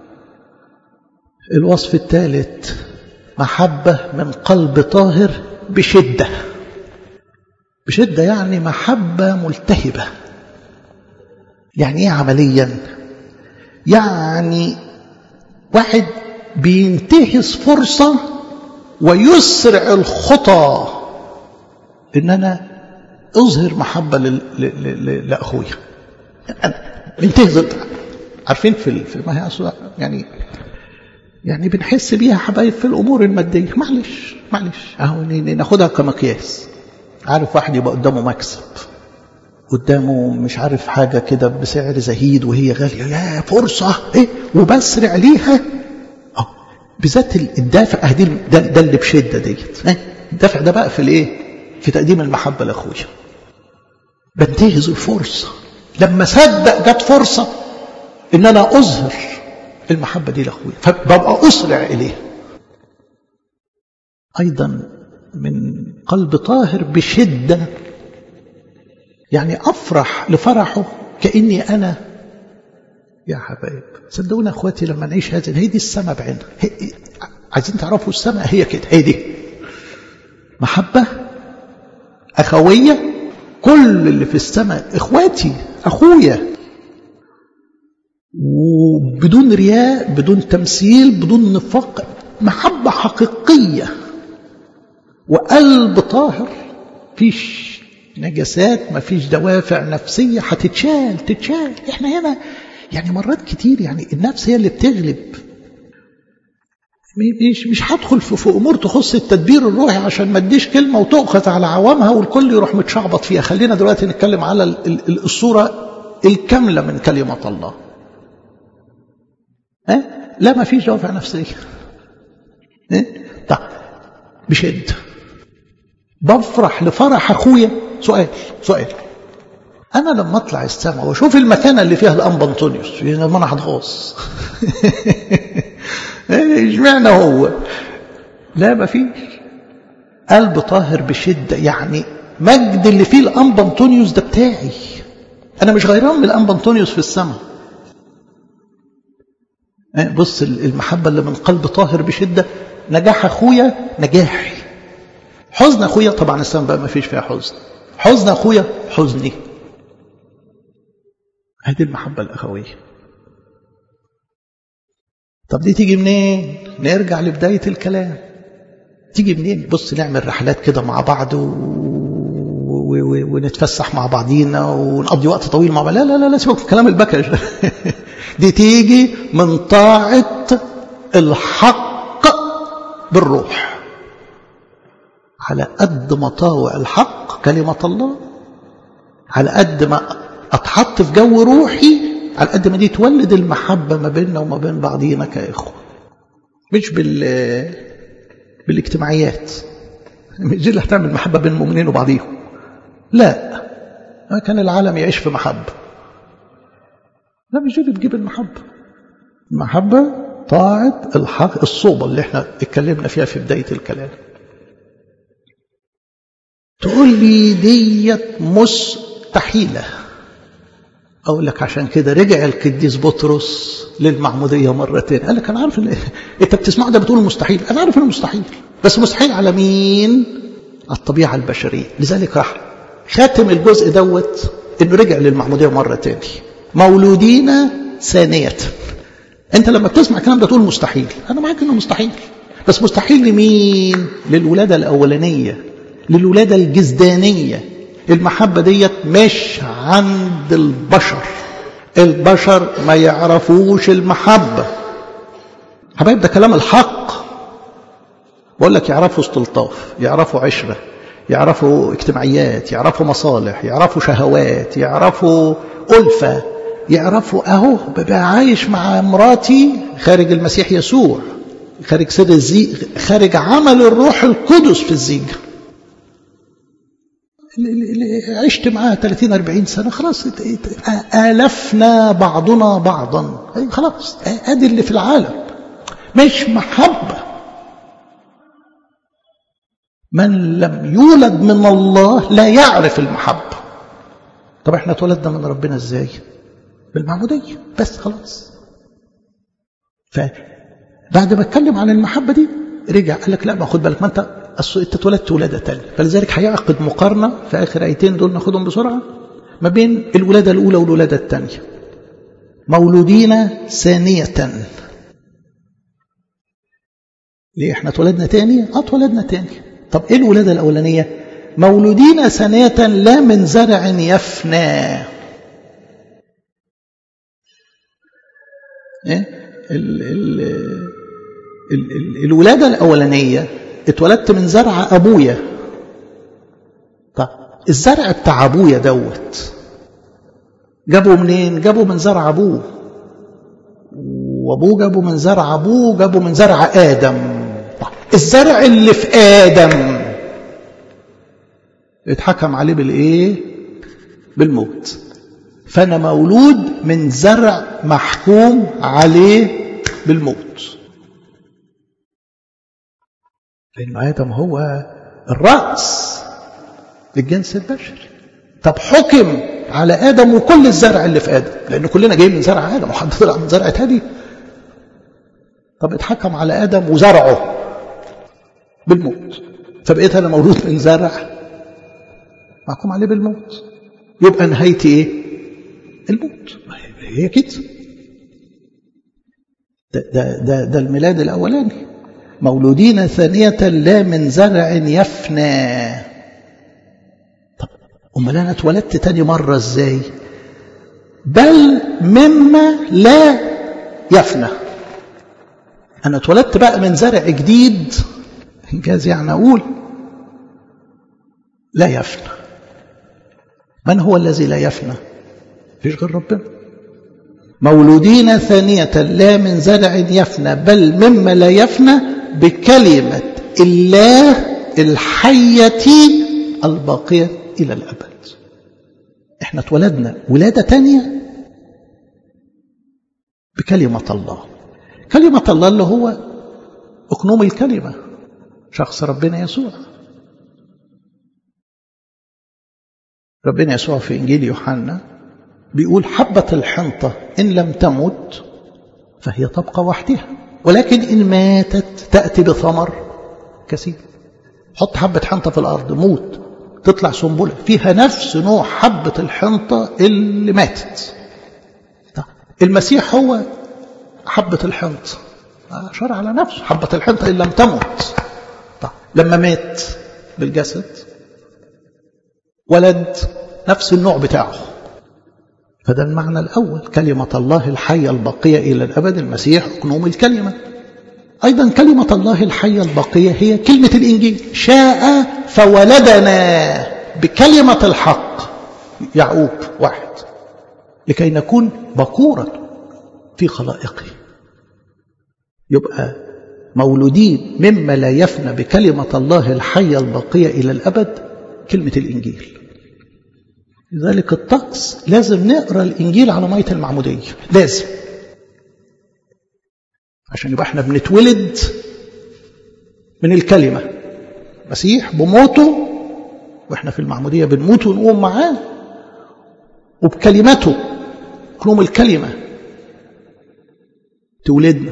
الوصف الثالث محبة من قلب طاهر بشدة بشدة يعني محبة ملتهبة يعني ايه عمليا يعني واحد بينتهز فرصة ويسرع الخطى ان انا اظهر محبة لاخويا انا بينتهز عارفين في في ما هي يعني يعني بنحس بيها حبايب في الامور الماديه معلش معلش اهو ناخدها كمقياس عارف واحد يبقى قدامه مكسب قدامه مش عارف حاجة كده بسعر زهيد وهي غالية يا فرصة ايه وبسرع ليها اه بالذات الدافع اهدي ده, ده اللي بشدة ديت اه الدافع ده بقى في الايه في تقديم المحبة لاخويا بنتهز الفرصة لما صدق جت فرصة ان انا اظهر المحبة دي لاخويا فببقى اسرع اليها ايضا من قلب طاهر بشدة يعني افرح لفرحه كاني انا يا حبايب صدقونا اخواتي لما نعيش هذه هي دي السماء بعينها عايزين تعرفوا السماء هي كده هي دي محبه اخويه كل اللي في السماء اخواتي اخويا وبدون رياء بدون تمثيل بدون نفاق محبه حقيقيه وقلب طاهر فيش نجاسات ما فيش دوافع نفسية هتتشال تتشال احنا هنا يعني مرات كتير يعني النفس هي اللي بتغلب مش مش هدخل في, في امور تخص التدبير الروحي عشان ما اديش كلمه وتؤخذ على عوامها والكل يروح متشعبط فيها خلينا دلوقتي نتكلم على الصوره الكامله من كلمه الله أه؟ لا ما فيش دوافع نفسيه أه؟ طيب بشده بفرح لفرح اخويا سؤال سؤال انا لما اطلع السماء واشوف المكانه اللي فيها الانبا انطونيوس يعني ما انا هتغوص اشمعنى هو لا ما فيش قلب طاهر بشده يعني مجد اللي فيه الانبا انطونيوس ده بتاعي انا مش غيران من الانبا انطونيوس في السماء بص المحبه اللي من قلب طاهر بشده نجاح اخويا نجاحي حزن اخويا طبعا السماء بقى ما فيش فيها حزن حزن اخويا حزني هذه المحبة الأخوية طب دي تيجي منين نرجع لبداية الكلام تيجي منين بص نعمل رحلات كده مع بعض و... ونتفسح مع بعضينا ونقضي وقت طويل مع بعض لا لا لا, لا سيبك من كلام البكش دي تيجي من طاعة الحق بالروح على قد ما طاوع الحق كلمة الله على قد ما اتحط في جو روحي على قد ما دي تولد المحبة ما بيننا وما بين بعضينا كإخوة مش بال بالاجتماعيات مش دي اللي هتعمل محبة بين المؤمنين وبعضيهم لا ما كان العالم يعيش في محبة لا مش دي اللي تجيب المحبة المحبة طاعة الحق الصوبة اللي احنا اتكلمنا فيها في بداية الكلام تقول لي ديت مستحيلة أقول لك عشان كده رجع القديس بطرس للمعمودية مرتين قال لك أنا عارف إن أنت بتسمع ده بتقول مستحيل أنا عارف إنه مستحيل بس مستحيل على مين؟ على الطبيعة البشرية لذلك راح خاتم الجزء دوت إنه رجع للمعمودية مرة تاني مولودين ثانية أنت لما بتسمع الكلام ده تقول مستحيل أنا معاك إنه مستحيل بس مستحيل لمين؟ للولادة الأولانية للولادة الجزدانية المحبة ديت مش عند البشر البشر ما يعرفوش المحبة حبايب ده كلام الحق بقول لك يعرفوا استلطاف يعرفوا عشرة يعرفوا اجتماعيات يعرفوا مصالح يعرفوا شهوات يعرفوا ألفة يعرفوا أهو ببقى عايش مع مراتي خارج المسيح يسوع خارج سر الزيج خارج عمل الروح القدس في الزيج عشت معاه 30 40 سنه خلاص الفنا بعضنا بعضا خلاص ادي اللي في العالم مش محبه من لم يولد من الله لا يعرف المحبه طب احنا اتولدنا من ربنا ازاي بالمعموديه بس خلاص فبعد ما اتكلم عن المحبه دي رجع قال لك لا ما خد بالك ما انت أصل انت اتولدت ولاده ثانيه فلذلك هيعقد مقارنه في اخر ايتين دول ناخدهم بسرعه ما بين الولاده الاولى والولاده الثانيه مولودين ثانيه ليه احنا اتولدنا تاني اه اتولدنا تاني طب ايه الولاده الاولانيه مولودين ثانيه لا من زرع يفنى ايه ال ال ال ال الولاده الاولانيه اتولدت من زرع ابويا طب الزرع بتاع ابويا دوت جابه منين جابه من زرع ابوه وابوه جابه من زرع ابوه جابه من زرع ادم طب الزرع اللي في ادم اتحكم عليه بالايه بالموت فانا مولود من زرع محكوم عليه بالموت لأن آدم هو الرأس للجنس البشري طب حكم على آدم وكل الزرع اللي في آدم لأن كلنا جايين من زرع آدم وحد طلع من زرع تاني طب اتحكم على آدم وزرعه بالموت فبقيت أنا مولود من زرع محكوم عليه بالموت يبقى نهايتي إيه؟ الموت هي كده ده, ده, ده, ده الميلاد الأولاني مولودين ثانية لا من زرع يفنى طب أمال أنا اتولدت تاني مرة إزاي بل مما لا يفنى أنا اتولدت بقى من زرع جديد إنجاز يعني أقول لا يفنى من هو الذي لا يفنى فيش غير ربنا مولودين ثانية لا من زرع يفنى بل مما لا يفنى بكلمة الله الحية الباقية إلى الأبد احنا اتولدنا ولادة تانية بكلمة الله كلمة الله اللي هو أقنوم الكلمة شخص ربنا يسوع ربنا يسوع في إنجيل يوحنا بيقول حبة الحنطة إن لم تمت فهي تبقى وحدها ولكن إن ماتت تأتي بثمر كثير حط حبة حنطة في الأرض موت تطلع سنبلة فيها نفس نوع حبة الحنطة اللي ماتت المسيح هو حبة الحنطة أشار على نفسه حبة الحنطة إن لم تمت لما مات بالجسد ولد نفس النوع بتاعه فده المعنى الأول كلمة الله الحية البقية إلى الأبد المسيح أكنوم الكلمة أيضا كلمة الله الحية البقية هي كلمة الإنجيل شاء فولدنا بكلمة الحق يعقوب واحد لكي نكون بكورا في خلائقه يبقى مولودين مما لا يفنى بكلمة الله الحية البقية إلى الأبد كلمة الإنجيل لذلك الطقس لازم نقرأ الإنجيل على مية المعمودية لازم عشان يبقى احنا بنتولد من الكلمة مسيح بموته واحنا في المعمودية بنموت ونقوم معاه وبكلمته كلهم الكلمة تولدنا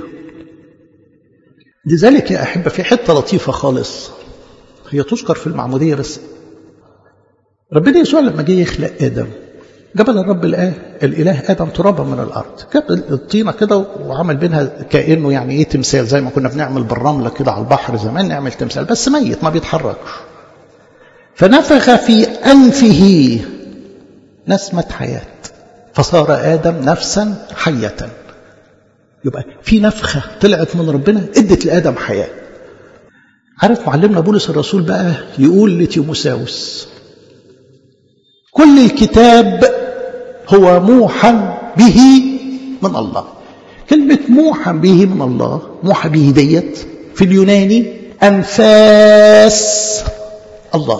لذلك يا أحبة في حتة لطيفة خالص هي تذكر في المعمودية بس ربنا يسوع لما جه يخلق آدم جبل الرب الآه الإله آدم ترابا من الأرض جاب الطينة كده وعمل بينها كأنه يعني إيه تمثال زي ما كنا بنعمل بالرملة كده على البحر زمان نعمل تمثال بس ميت ما بيتحركش فنفخ في أنفه نسمة حياة فصار آدم نفسا حية يبقى في نفخة طلعت من ربنا ادت لآدم حياة عارف معلمنا بولس الرسول بقى يقول لتيموساوس كل الكتاب هو موحى به من الله كلمة موحى به من الله موحى به ديت في اليوناني أنفاس الله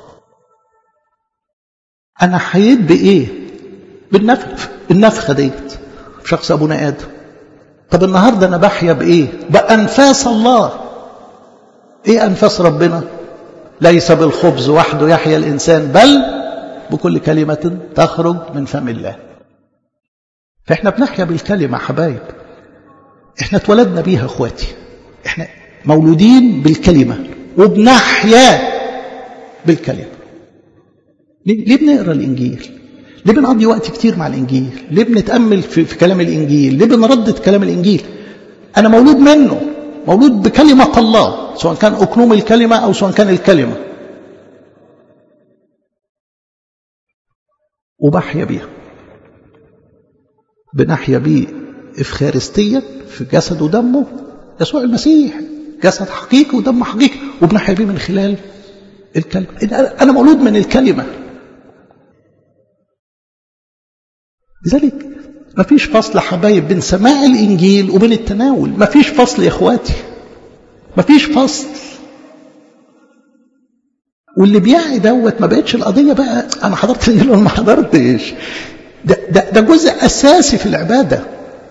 أنا حييت بإيه بالنفخ النفخة ديت في شخص أبونا آدم طب النهاردة أنا بحيا بإيه بأنفاس الله إيه أنفاس ربنا ليس بالخبز وحده يحيا الإنسان بل بكل كلمة تخرج من فم الله فإحنا بنحيا بالكلمة حبايب إحنا اتولدنا بيها أخواتي إحنا مولودين بالكلمة وبنحيا بالكلمة ليه بنقرا الإنجيل ليه بنقضي وقت كتير مع الإنجيل ليه بنتأمل في, في كلام الإنجيل ليه بنردد كلام الإنجيل أنا مولود منه مولود بكلمة الله سواء كان أكنوم الكلمة أو سواء كان الكلمة وبحيا بيها بنحيا بيه إفخارستيا في جسد ودمه يسوع المسيح جسد حقيقي ودم حقيقي وبنحيا بيه من خلال الكلمة أنا مولود من الكلمة لذلك ما فيش فصل حبايب بين سماع الإنجيل وبين التناول ما فيش فصل يا إخواتي ما فيش فصل واللي بيعي دوت ما بقتش القضية بقى أنا حضرت الإنجيل ولا ما حضرتش ده, ده, ده جزء أساسي في العبادة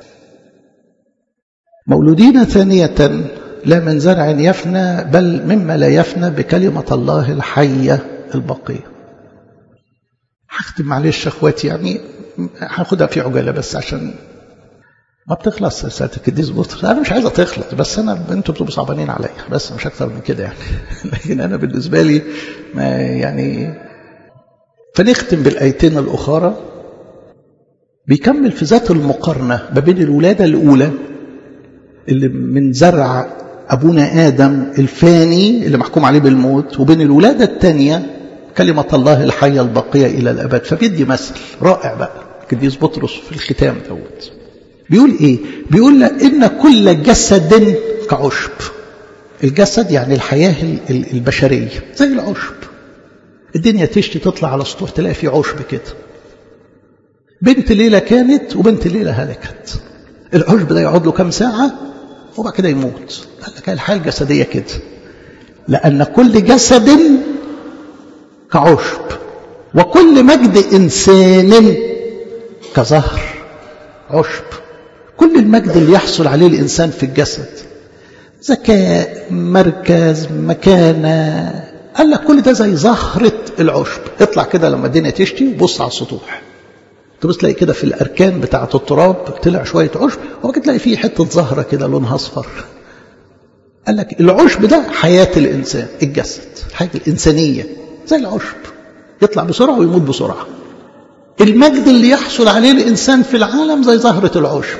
مولودين ثانية لا من زرع يفنى بل مما لا يفنى بكلمة الله الحية البقية هختم معلش اخواتي يعني هاخدها في عجالة بس عشان ما بتخلص ساعة القديس بطرس انا مش عايزة تخلص بس انا انتوا بتبقوا صعبانين عليا بس مش اكتر من كده يعني لكن انا بالنسبة لي ما يعني فنختم بالايتين الاخرى بيكمل في ذات المقارنة ما بين الولادة الأولى اللي من زرع أبونا آدم الفاني اللي محكوم عليه بالموت وبين الولادة الثانية كلمة الله الحية الباقية إلى الأبد فبيدي مثل رائع بقى القديس بطرس في الختام دوت بيقول إيه؟ بيقول لك إن كل جسد كعشب الجسد يعني الحياة البشرية زي العشب الدنيا تشتي تطلع على سطوح تلاقي في عشب كده بنت ليلة كانت وبنت ليلة هلكت العشب ده يقعد له كام ساعة وبعد كده يموت قال لك الحياة الجسدية كده لأن كل جسد كعشب وكل مجد إنسان كزهر عشب كل المجد اللي يحصل عليه الإنسان في الجسد ذكاء مركز مكانة قال لك كل ده زي زهرة العشب اطلع كده لما الدنيا تشتي وبص على السطوح تبص تلاقي كده في الأركان بتاعة التراب طلع شوية عشب وبعد تلاقي فيه حتة زهرة كده لونها أصفر قال لك العشب ده حياة الإنسان الجسد الحياة الإنسانية زي العشب يطلع بسرعة ويموت بسرعة المجد اللي يحصل عليه الإنسان في العالم زي زهرة العشب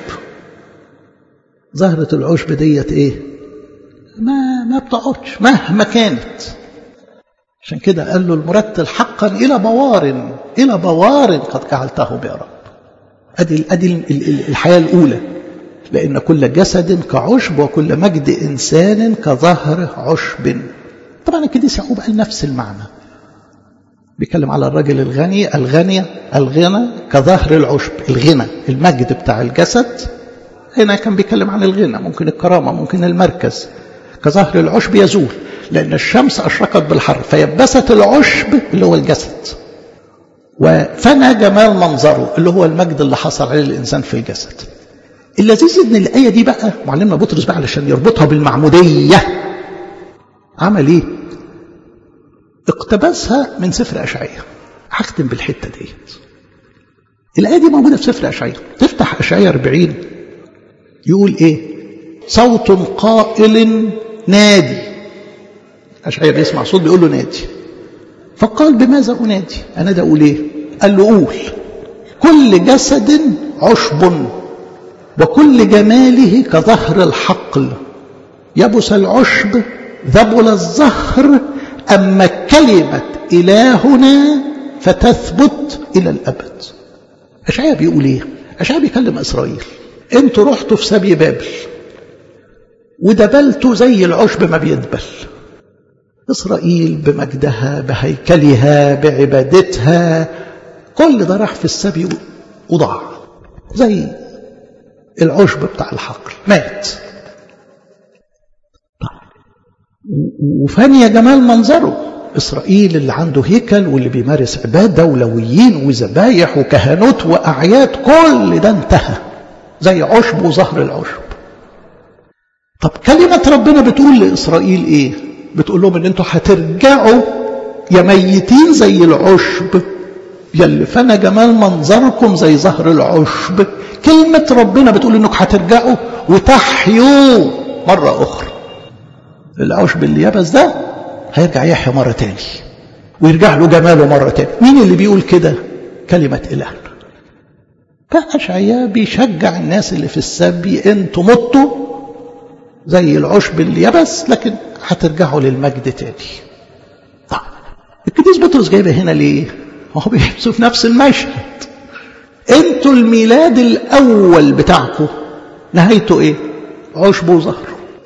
زهرة العشب ديت إيه ما ما بتقعدش مهما كانت عشان كده قال له المرتل حقا إلى بوار إلى بوار قد جعلته يا رب أدي, أدي الحياة الأولى لأن كل جسد كعشب وكل مجد إنسان كظهر عشب طبعا القديس يعقوب قال نفس المعنى بيتكلم على الرجل الغني الغني الغنى كظهر العشب الغنى المجد بتاع الجسد هنا كان بيتكلم عن الغنى ممكن الكرامة ممكن المركز كظهر العشب يزول لأن الشمس أشرقت بالحر فيبست العشب اللي هو الجسد وفنى جمال منظره اللي هو المجد اللي حصل عليه الإنسان في الجسد اللذيذ ان الآية دي بقى معلمنا بطرس بقى علشان يربطها بالمعمودية عمل ايه اقتبسها من سفر أشعية هختم بالحتة ديت الآية دي موجودة في سفر أشعية تفتح أشعية 40 يقول ايه صوت قائل نادي أشعية بيسمع صوت بيقول له نادي فقال بماذا أنادي أنا ده أقول إيه قال له قول كل جسد عشب وكل جماله كظهر الحقل يبس العشب ذبل الزهر أما كلمة إلهنا فتثبت إلى الأبد أشعيا بيقول إيه أشعيا بيكلم إسرائيل أنتوا رحتوا في سبي بابل ودبلتوا زي العشب ما بيدبل إسرائيل بمجدها بهيكلها بعبادتها كل ده راح في السبي وضاع زي العشب بتاع الحقل مات وفاني جمال منظره إسرائيل اللي عنده هيكل واللي بيمارس عبادة ولويين وذبايح وكهنوت وأعياد كل ده انتهى زي عشب وظهر العشب طب كلمة ربنا بتقول لإسرائيل إيه بتقول لهم إن أنتوا هترجعوا يا ميتين زي العشب يا اللي فنى جمال منظركم زي ظهر العشب كلمة ربنا بتقول إنك هترجعوا وتحيوا مرة أخرى العشب اللي يبس ده هيرجع يحيى مرة تاني ويرجع له جماله مرة تاني مين اللي بيقول كده كلمة إلهنا فأشعياء بيشجع الناس اللي في السبي انتوا متوا زي العشب اللي يبس لكن هترجعوا للمجد تاني طيب القديس بطرس جايبه هنا ليه ما هو بيحبسوا في نفس المشهد انتوا الميلاد الاول بتاعكم نهايته ايه عشب وظهر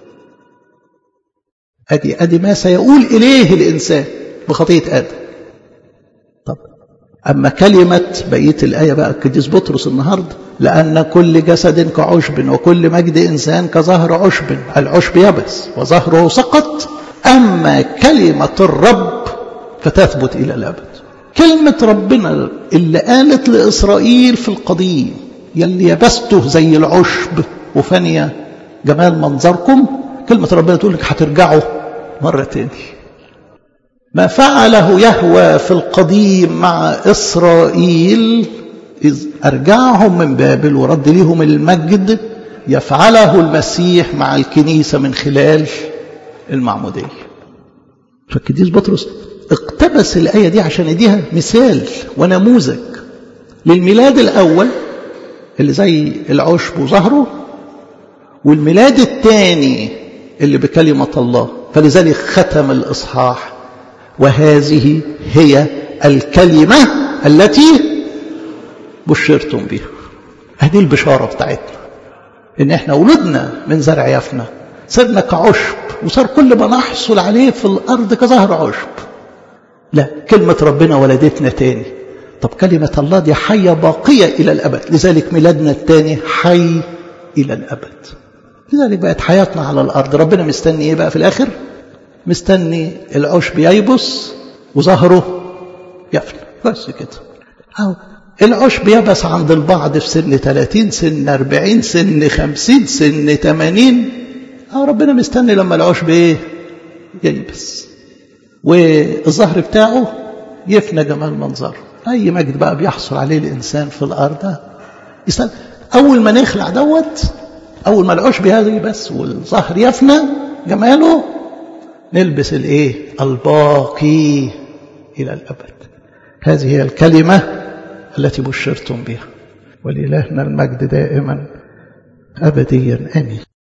ادي ادي ما سيقول اليه الانسان بخطيه ادم طب اما كلمه بقيه الايه بقى القديس بطرس النهارده لان كل جسد كعشب وكل مجد انسان كظهر عشب العشب يبس وظهره سقط اما كلمه الرب فتثبت الى الابد كلمة ربنا اللي قالت لإسرائيل في القديم يلي يبسته زي العشب وفنية جمال منظركم كلمة ربنا تقول لك هترجعوا مرة تاني ما فعله يهوى في القديم مع إسرائيل إذ أرجعهم من بابل ورد لهم المجد يفعله المسيح مع الكنيسة من خلال المعمودية فالقديس بطرس اقتبس الآية دي عشان يديها مثال ونموذج للميلاد الأول اللي زي العشب وظهره والميلاد الثاني اللي بكلمة الله فلذلك ختم الإصحاح وهذه هي الكلمة التي بشرتم بها هذه البشارة بتاعتنا إن إحنا ولدنا من زرع يفنى صرنا كعشب وصار كل ما نحصل عليه في الأرض كظهر عشب لا كلمة ربنا ولدتنا تاني طب كلمة الله دي حية باقية إلى الأبد لذلك ميلادنا التاني حي إلى الأبد لذلك بقت حياتنا على الأرض ربنا مستني إيه بقى في الآخر مستني العشب ييبس وظهره يفنى بس كده أو العشب يبس عند البعض في سن 30 سن 40 سن 50 سن 80 أو ربنا مستني لما العشب إيه ييبس والظهر بتاعه يفنى جمال منظره أي مجد بقى بيحصل عليه الإنسان في الأرض يستنى أول ما نخلع دوت أول ما العشب هذه بس والظهر يفنى جماله نلبس الإيه الباقي إلى الأبد هذه هي الكلمة التي بشرتم بها ولإلهنا المجد دائما أبديا آمين